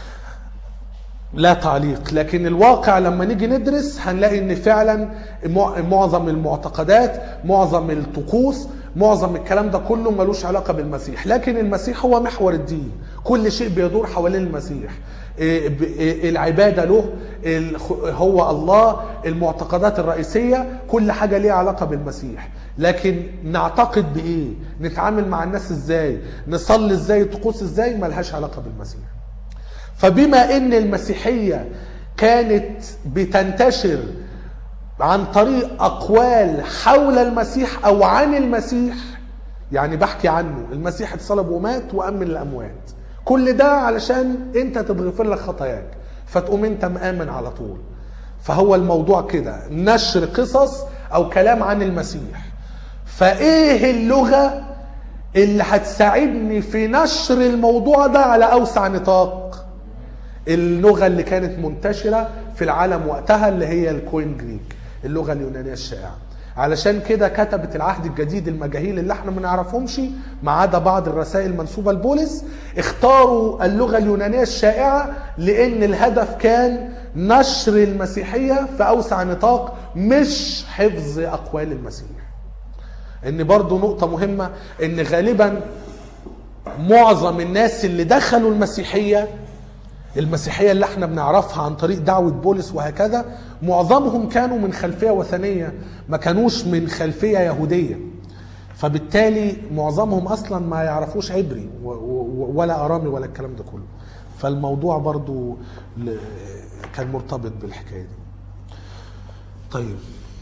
لا تعليق لكن الواقع لما نيجي ندرس هنلاقي ان فعلا مع- معظم المعتقدات معظم الطقوس معظم الكلام ده كله ملوش علاقة بالمسيح لكن المسيح هو محور الدين كل شيء بيدور حوالين المسيح إيه ب- إيه العبادة له الخ- هو الله المعتقدات الرئيسية كل حاجة ليها علاقة بالمسيح لكن نعتقد بإيه نتعامل مع الناس إزاي نصلي إزاي طقوس إزاي ملهاش علاقة بالمسيح فبما ان المسيحيه كانت بتنتشر عن طريق اقوال حول المسيح او عن المسيح يعني بحكي عنه المسيح اتصلب ومات وامن الاموات كل ده علشان انت تتغفر لك خطاياك فتقوم انت مآمن على طول فهو الموضوع كده نشر قصص او كلام عن المسيح فايه اللغه اللي هتساعدني في نشر الموضوع ده على اوسع نطاق اللغه اللي كانت منتشره في العالم وقتها اللي هي الكوين جريك اللغه اليونانيه الشائعه علشان كده كتبت العهد الجديد المجاهيل اللي احنا ما نعرفهمش ما عدا بعض الرسائل المنسوبه لبولس اختاروا اللغه اليونانيه الشائعه لان الهدف كان نشر المسيحيه في اوسع نطاق مش حفظ اقوال المسيح ان برضو نقطة مهمة ان غالبا معظم الناس اللي دخلوا المسيحية المسيحية اللي احنا بنعرفها عن طريق دعوة بولس وهكذا معظمهم كانوا من خلفية وثنية ما كانوش من خلفية يهودية فبالتالي معظمهم اصلا ما يعرفوش عبري و- و- ولا ارامي ولا الكلام ده كله فالموضوع برضو ل- كان مرتبط بالحكايه دي طيب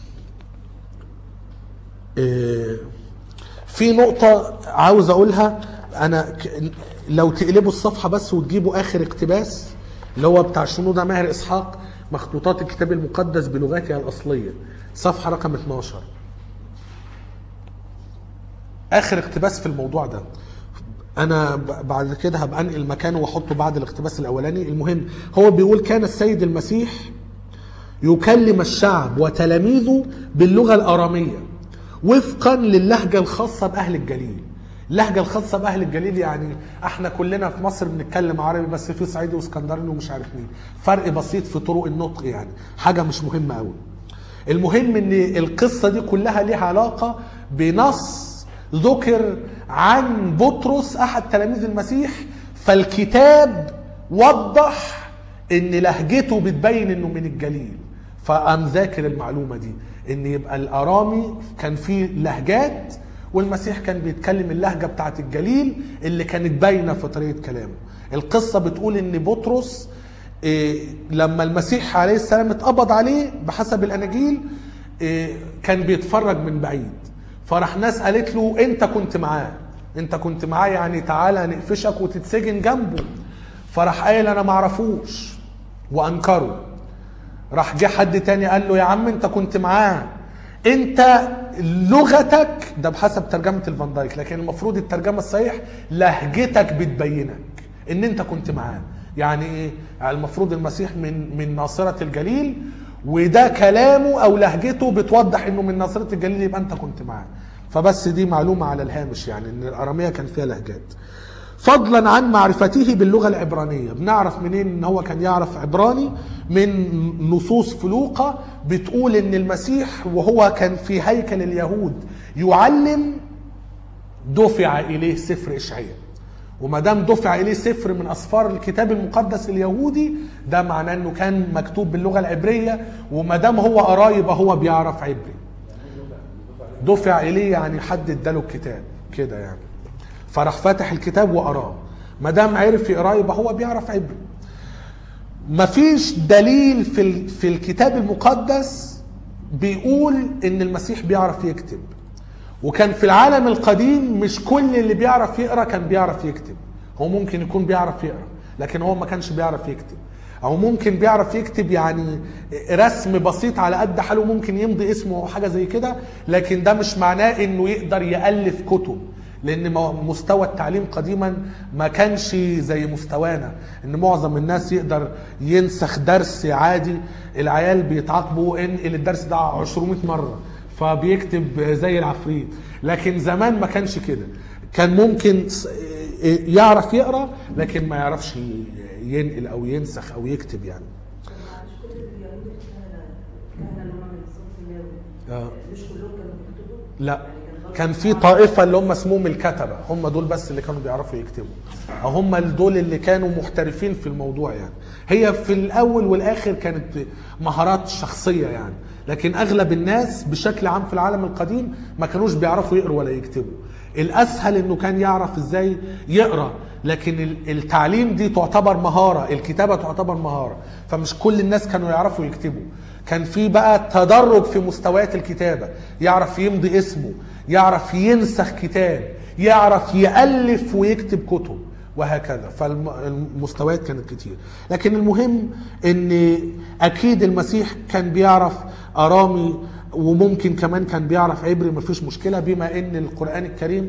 إيه، في نقطة عاوز أقولها أنا ك- لو تقلبوا الصفحة بس وتجيبوا آخر اقتباس اللي هو بتاع شنودة ماهر إسحاق مخطوطات الكتاب المقدس بلغتها الأصلية صفحة رقم 12 اخر اقتباس في الموضوع ده انا ب- بعد كده هبقى انقل مكانه واحطه بعد الاقتباس الاولاني المهم هو بيقول كان السيد المسيح يكلم الشعب وتلاميذه باللغه الاراميه وفقا للهجه الخاصه باهل الجليل اللهجه الخاصه باهل الجليل يعني احنا كلنا في مصر بنتكلم عربي بس في صعيدي واسكندراني ومش عارف مين فرق بسيط في طرق النطق يعني حاجه مش مهمه قوي المهم ان القصه دي كلها ليها علاقه بنص ذكر عن بطرس احد تلاميذ المسيح فالكتاب وضح ان لهجته بتبين انه من الجليل فقام ذاكر المعلومه دي ان يبقى الارامي كان فيه لهجات والمسيح كان بيتكلم اللهجه بتاعت الجليل اللي كانت باينه في طريقه كلامه القصه بتقول ان بطرس إيه، لما المسيح عليه السلام اتقبض عليه بحسب الاناجيل إيه، كان بيتفرج من بعيد فراح ناس قالت له انت كنت معاه انت كنت معاه يعني تعالى نقفشك وتتسجن جنبه فراح قايل انا معرفوش وانكره راح جه حد تاني قال له يا عم انت كنت معاه انت لغتك ده بحسب ترجمه الفان دايك لكن المفروض الترجمه الصحيح لهجتك بتبينك ان انت كنت معاه يعني ايه يعني المفروض المسيح من من ناصره الجليل وده كلامه او لهجته بتوضح انه من ناصره الجليل يبقى انت كنت معاه فبس دي معلومه على الهامش يعني ان الاراميه كان فيها لهجات فضلا عن معرفته باللغه العبرانيه بنعرف منين ان هو كان يعرف عبراني من نصوص في لوقا بتقول ان المسيح وهو كان في هيكل اليهود يعلم دفع اليه سفر اشعياء وما دام دفع اليه سفر من اسفار الكتاب المقدس اليهودي ده معناه انه كان مكتوب باللغه العبريه وما دام هو قرايب هو بيعرف عبري دفع اليه يعني حد اداله الكتاب كده يعني فراح فاتح الكتاب وقراه ما دام عرف يقراه يبقى هو بيعرف عبري مفيش دليل في ال- في الكتاب المقدس بيقول ان المسيح بيعرف يكتب وكان في العالم القديم مش كل اللي بيعرف يقرا كان بيعرف يكتب هو ممكن يكون بيعرف يقرا لكن هو ما كانش بيعرف يكتب او ممكن بيعرف يكتب يعني رسم بسيط على قد حاله ممكن يمضي اسمه او حاجه زي كده لكن ده مش معناه انه يقدر يالف كتب لان مو- مستوى التعليم قديما ما كانش زي مستوانا ان معظم الناس يقدر ينسخ درس عادي العيال بيتعاقبوا انقل الدرس ده 200 مره فبيكتب زي العفريت لكن زمان ما كانش كده كان ممكن س- يعرف يقرا لكن ما يعرفش ينقل او ينسخ او يكتب يعني معلش كل اليهود الكهنة الكهنة اللي هم من الصف اللاوي آه. مش كلهم كانوا بيكتبوا لا يعني غلط كان في طائفة اللي هم اسمهم الكتبة هم دول بس اللي كانوا بيعرفوا يكتبوا أو هم دول اللي كانوا محترفين في الموضوع يعني هي في الأول والآخر كانت مهارات شخصية يعني لكن أغلب الناس بشكل عام في العالم القديم ما كانوش بيعرفوا يقروا ولا يكتبوا الأسهل إنه كان يعرف إزاي يقرأ لكن ال- التعليم دي تعتبر مهارة الكتابة تعتبر مهارة فمش كل الناس كانوا يعرفوا يكتبوا كان في بقى تدرج في مستويات الكتابة يعرف يمضي اسمه يعرف ينسخ كتاب يعرف يألف ويكتب كتب وهكذا فالمستويات كانت كتير لكن المهم ان اكيد المسيح كان بيعرف ارامي وممكن كمان كان بيعرف عبري مفيش مشكله بما ان القران الكريم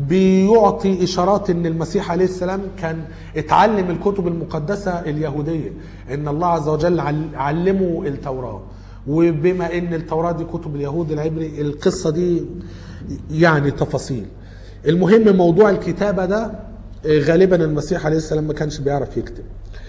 بيعطي اشارات ان المسيح عليه السلام كان اتعلم الكتب المقدسه اليهوديه ان الله عز وجل عل- علمه التوراه وبما ان التوراه دي كتب اليهود العبري القصه دي يعني تفاصيل المهم موضوع الكتابه ده آه، غالبا المسيح عليه السلام ما كانش بيعرف يكتب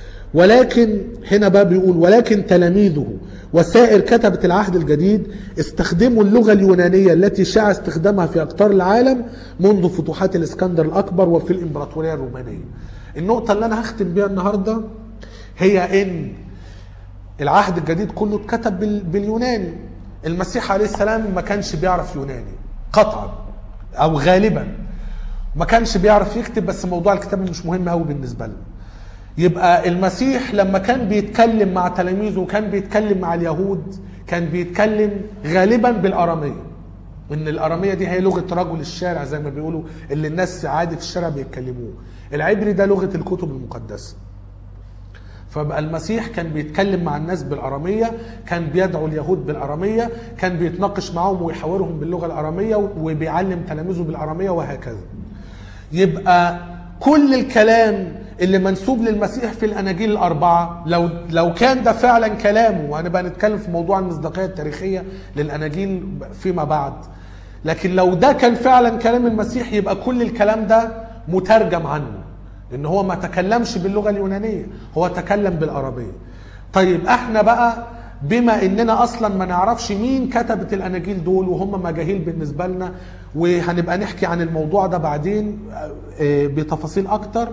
ولكن هنا بقى بيقول ولكن تلاميذه وسائر كتبة العهد الجديد استخدموا اللغة اليونانية التي شاع استخدامها في أقطار العالم منذ فتوحات الإسكندر الأكبر وفي الإمبراطورية الرومانية النقطة اللي أنا هختم بيها النهاردة هي ان العهد الجديد كله اتكتب بال- باليوناني المسيح عليه السلام ما كانش بيعرف يوناني قطعا او غالبا ما كانش بيعرف يكتب بس موضوع الكتابه مش مهم قوي بالنسبه لنا يبقى المسيح لما كان بيتكلم مع تلاميذه وكان بيتكلم مع اليهود كان بيتكلم غالبا بالاراميه ان الاراميه دي هي لغه رجل الشارع زي ما بيقولوا اللي الناس عادي في الشارع بيتكلموه العبري ده لغه الكتب المقدسه فبقى المسيح كان بيتكلم مع الناس بالاراميه كان بيدعو اليهود بالاراميه كان بيتناقش معاهم ويحاورهم باللغه الاراميه وبيعلم تلاميذه بالاراميه وهكذا يبقى كل الكلام اللي منسوب للمسيح في الاناجيل الاربعه لو لو كان ده فعلا كلامه وهنبقى نتكلم في موضوع المصداقيه التاريخيه للاناجيل فيما بعد لكن لو ده كان فعلا كلام المسيح يبقى كل الكلام ده مترجم عنه ان هو ما تكلمش باللغه اليونانيه هو تكلم بالارابيه طيب احنا بقى بما اننا اصلا ما نعرفش مين كتبت الاناجيل دول وهم مجاهيل بالنسبه لنا وهنبقى نحكي عن الموضوع ده بعدين آه، بتفاصيل اكتر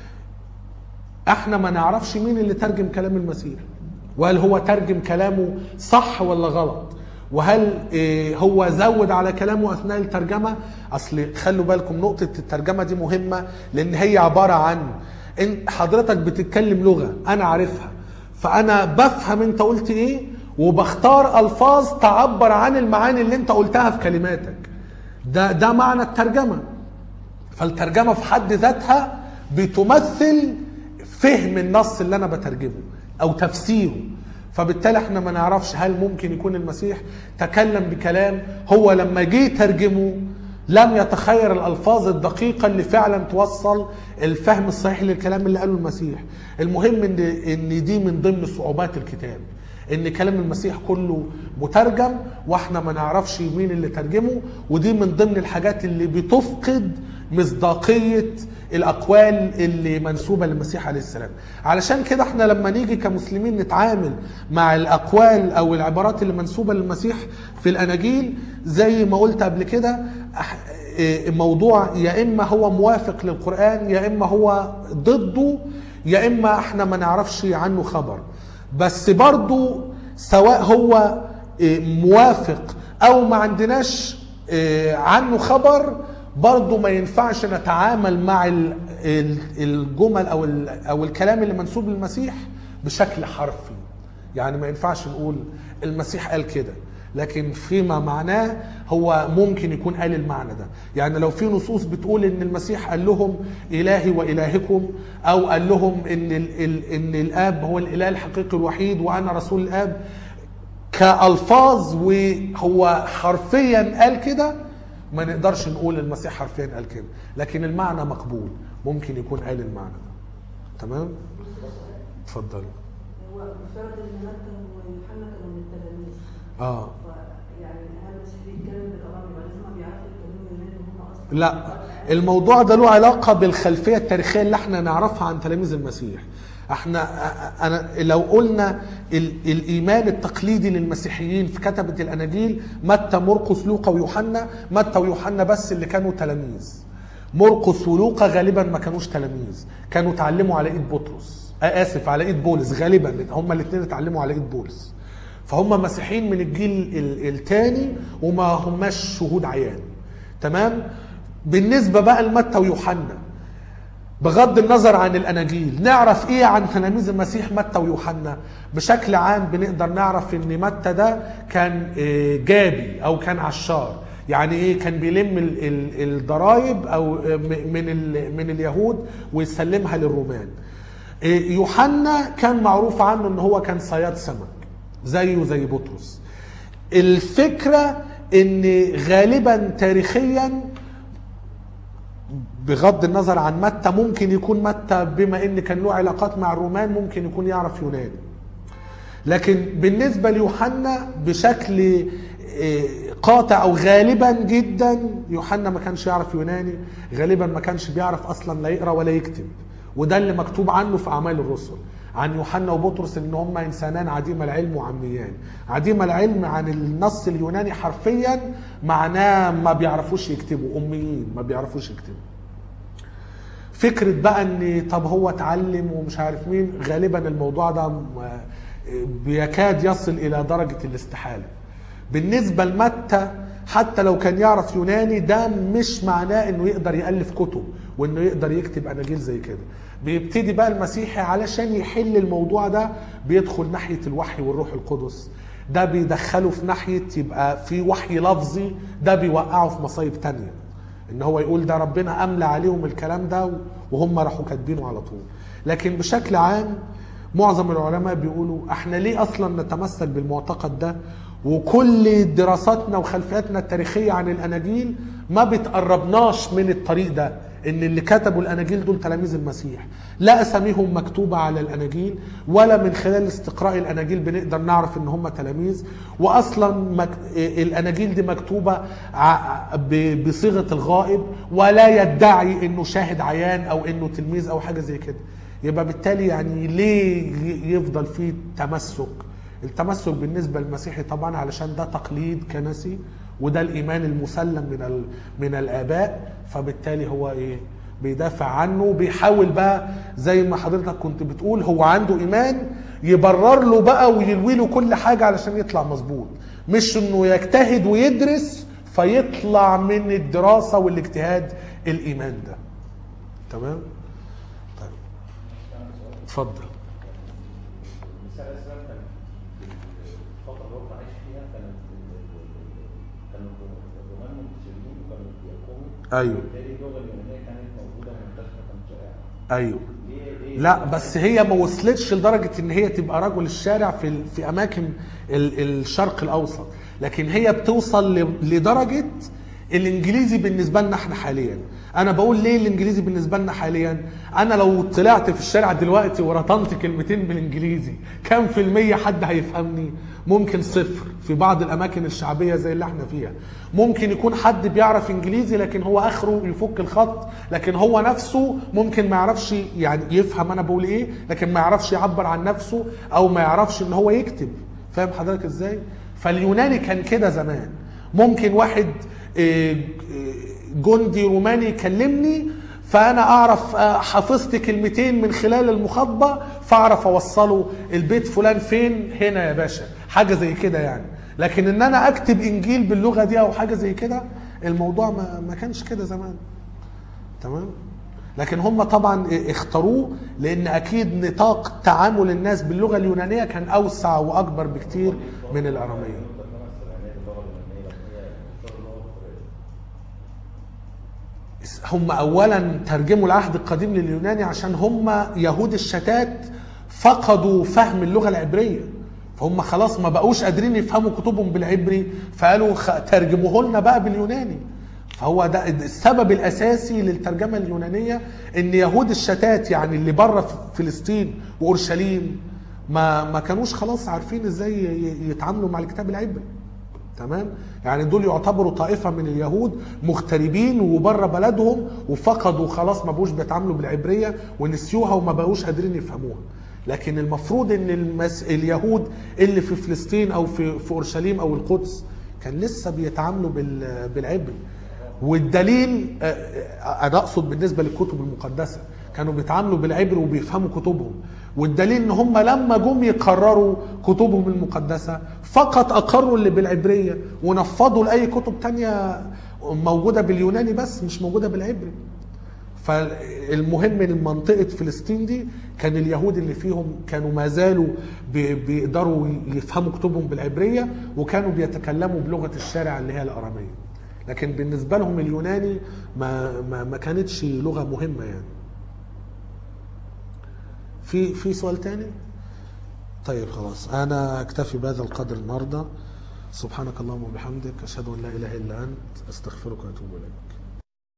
احنا ما نعرفش مين اللي ترجم كلام المسيح وهل هو ترجم كلامه صح ولا غلط وهل آه، هو زود على كلامه اثناء الترجمه اصل خلوا بالكم نقطه الترجمه دي مهمه لان هي عباره عن ان حضرتك بتتكلم لغه انا عارفها فانا بفهم انت قلت ايه وبختار الفاظ تعبر عن المعاني اللي انت قلتها في كلماتك ده ده معنى الترجمه فالترجمه في حد ذاتها بتمثل فهم النص اللي انا بترجمه او تفسيره فبالتالي احنا ما نعرفش هل ممكن يكون المسيح تكلم بكلام هو لما جه يترجمه لم يتخير الالفاظ الدقيقه اللي فعلا توصل الفهم الصحيح للكلام اللي قاله المسيح المهم ان ان دي من ضمن صعوبات الكتاب ان كلام المسيح كله مترجم واحنا ما نعرفش مين اللي ترجمه ودي من ضمن الحاجات اللي بتفقد مصداقيه الاقوال اللي منسوبه للمسيح عليه السلام علشان كده احنا لما نيجي كمسلمين نتعامل مع الاقوال او العبارات اللي منسوبه للمسيح في الاناجيل زي ما قلت قبل كده أح- إيه، موضوع يا اما هو موافق للقران يا اما هو ضده يا اما احنا ما نعرفش عنه خبر بس برضو سواء هو إيه، موافق او ما عندناش إيه، عنه خبر برضو ما ينفعش نتعامل مع ال- ال- الجمل او ال- او الكلام اللي منسوب للمسيح بشكل حرفي يعني ما ينفعش نقول المسيح قال كده لكن فيما معناه هو ممكن يكون قال المعنى ده يعني لو في نصوص بتقول ان المسيح قال لهم الهي والهكم او قال لهم ان ال ال ان الاب هو الاله الحقيقي الوحيد وانا رسول الاب كالفاظ وهو حرفيا قال كده ما نقدرش نقول المسيح حرفيا قال كده لكن المعنى مقبول ممكن يكون قال المعنى ده تمام اتفضل هو مفترض ان متى ويوحنا كانوا من التلاميذ اه فيعني هل المسيح بيتكلم بالارامي يبقى لازم بيعرفوا يتكلموا يوناني وهم اصلا لا الموضوع ده له علاقة بالخلفية التاريخية اللي احنا نعرفها عن تلاميذ المسيح احنا انا لو قلنا ال- الايمان التقليدي للمسيحيين في كتبة الاناجيل متى مرقس لوقا ويوحنا متى ويوحنا بس اللي كانوا تلاميذ مرقس ولوقا غالبا ما كانوش تلاميذ كانوا اتعلموا على ايد بطرس آه اسف على ايد بولس غالبا هما الاثنين اتعلموا على ايد بولس فهم مسيحيين من الجيل الثاني وما هماش شهود عيان تمام بالنسبة بقى لمتى ويوحنا بغض النظر عن الاناجيل نعرف ايه عن تلاميذ المسيح متى ويوحنا بشكل عام بنقدر نعرف ان متى ده كان آه، جابي او كان عشار يعني ايه كان بيلم ال- ال- الضرايب او آه، م- من ال- من اليهود ويسلمها للرومان آه، يوحنا كان معروف عنه ان هو كان صياد سمك زيه زي بطرس الفكره ان غالبا تاريخيا بغض النظر عن متى ممكن يكون متى بما ان كان له علاقات مع الرومان ممكن يكون يعرف يوناني لكن بالنسبة ليوحنا بشكل آه، قاطع او غالبا جدا يوحنا ما كانش يعرف يوناني غالبا ما كانش بيعرف اصلا لا يقرا ولا يكتب وده اللي مكتوب عنه في اعمال الرسل عن يوحنا وبطرس ان هم انسانان عديم العلم وعميان عديم العلم عن النص اليوناني حرفيا معناه ما بيعرفوش يكتبوا اميين ما بيعرفوش يكتبوا فكره بقى ان طب هو اتعلم ومش عارف مين غالبا الموضوع ده م- بيكاد يصل الى درجه الاستحاله بالنسبه لمتى حتى لو كان يعرف يوناني ده مش معناه انه يقدر يالف كتب وانه يقدر يكتب اناجيل زي كده بيبتدي بقى المسيحي علشان يحل الموضوع ده بيدخل ناحيه الوحي والروح القدس ده بيدخله في ناحيه يبقى في وحي لفظي ده بيوقعه في مصايب تانية ان هو يقول ده ربنا املى عليهم الكلام ده وهم راحوا كاتبينه على طول لكن بشكل عام معظم العلماء بيقولوا احنا ليه اصلا نتمسك بالمعتقد ده وكل دراساتنا وخلفياتنا التاريخيه عن الاناجيل ما بتقربناش من الطريق ده ان اللي كتبوا الاناجيل دول تلاميذ المسيح لا اساميهم مكتوبه على الاناجيل ولا من خلال استقراء الاناجيل بنقدر نعرف ان هم تلاميذ واصلا مك... الاناجيل دي مكتوبه ع- ب- بصيغه الغائب ولا يدعي انه شاهد عيان او انه تلميذ او حاجه زي كده يبقى بالتالي يعني ليه ي- يفضل فيه تمسك التمسك بالنسبه للمسيحي طبعا علشان ده تقليد كنسي وده الايمان المسلم من ال... من الاباء فبالتالي هو ايه بيدافع عنه وبيحاول بقى زي ما حضرتك كنت بتقول هو عنده ايمان يبرر له بقى ويلوي له كل حاجه علشان يطلع مظبوط مش انه يجتهد ويدرس فيطلع من الدراسه والاجتهاد الايمان ده تمام طيب اتفضل مثال الاسلام كان في الفتره اللي هو كان عايش فيها كانت كانوا الرومان منتشرين وكانوا بيقوموا ايوه وبالتالي اللغه اليونانيه كانت موجوده منتشره كانت شائعه ايوه ليه ليه لا بس هي ما وصلتش لدرجه ان هي تبقى رجل الشارع في ال- في اماكن ال- الشرق الاوسط لكن هي بتوصل ل- لدرجه الانجليزي بالنسبه لنا احنا حاليا انا بقول ليه الانجليزي بالنسبه لنا حاليا انا لو طلعت في الشارع دلوقتي ورطنت كلمتين بالانجليزي كم في المية حد هيفهمني ممكن صفر في بعض الاماكن الشعبيه زي اللي احنا فيها ممكن يكون حد بيعرف انجليزي لكن هو اخره يفك الخط لكن هو نفسه ممكن ما يعرفش يعني يفهم انا بقول ايه لكن ما يعرفش يعبر عن نفسه او ما يعرفش ان هو يكتب فاهم حضرتك ازاي فاليوناني كان كده زمان ممكن واحد آه، آه، جندي روماني يكلمني فانا اعرف آه، حفظت كلمتين من خلال المخاطبه فاعرف اوصله البيت فلان فين هنا يا باشا حاجه زي كده يعني لكن ان انا اكتب انجيل باللغه دي او حاجه زي كده الموضوع ما, ما كانش كده زمان تمام لكن هم طبعا اختاروه لان اكيد نطاق تعامل الناس باللغه اليونانيه كان اوسع واكبر بكتير من الاراميه هم اولا ترجموا العهد القديم لليوناني عشان هم يهود الشتات فقدوا فهم اللغه العبريه فهم خلاص ما بقوش قادرين يفهموا كتبهم بالعبري فقالوا خ- ترجموه لنا بقى باليوناني فهو ده السبب الاساسي للترجمه اليونانيه ان يهود الشتات يعني اللي بره في فلسطين واورشليم ما ما كانوش خلاص عارفين ازاي ي- يتعاملوا مع الكتاب العبري تمام يعني دول يعتبروا طائفه من اليهود مغتربين وبره بلدهم وفقدوا خلاص ما بقوش بيتعاملوا بالعبريه ونسيوها وما بقوش قادرين يفهموها لكن المفروض ان المس... اليهود اللي في فلسطين او في في اورشليم او القدس كان لسه بيتعاملوا بال... بالعبري والدليل آه، آه، انا اقصد بالنسبه للكتب المقدسه كانوا بيتعاملوا بالعبري وبيفهموا كتبهم والدليل ان هم لما جم يقرروا كتبهم المقدسه فقط اقروا اللي بالعبريه ونفضوا لاي كتب تانية موجوده باليوناني بس مش موجوده بالعبري فالمهم من منطقة فلسطين دي كان اليهود اللي فيهم كانوا ما زالوا بي- بيقدروا يفهموا كتبهم بالعبرية وكانوا بيتكلموا بلغة الشارع اللي هي الأرامية لكن بالنسبة لهم اليوناني ما, ما, ما كانتش لغة مهمة يعني في في سؤال تاني طيب خلاص أنا أكتفي بهذا القدر النهاردة سبحانك اللهم وبحمدك أشهد أن لا إله إلا أنت أستغفرك وأتوب إليك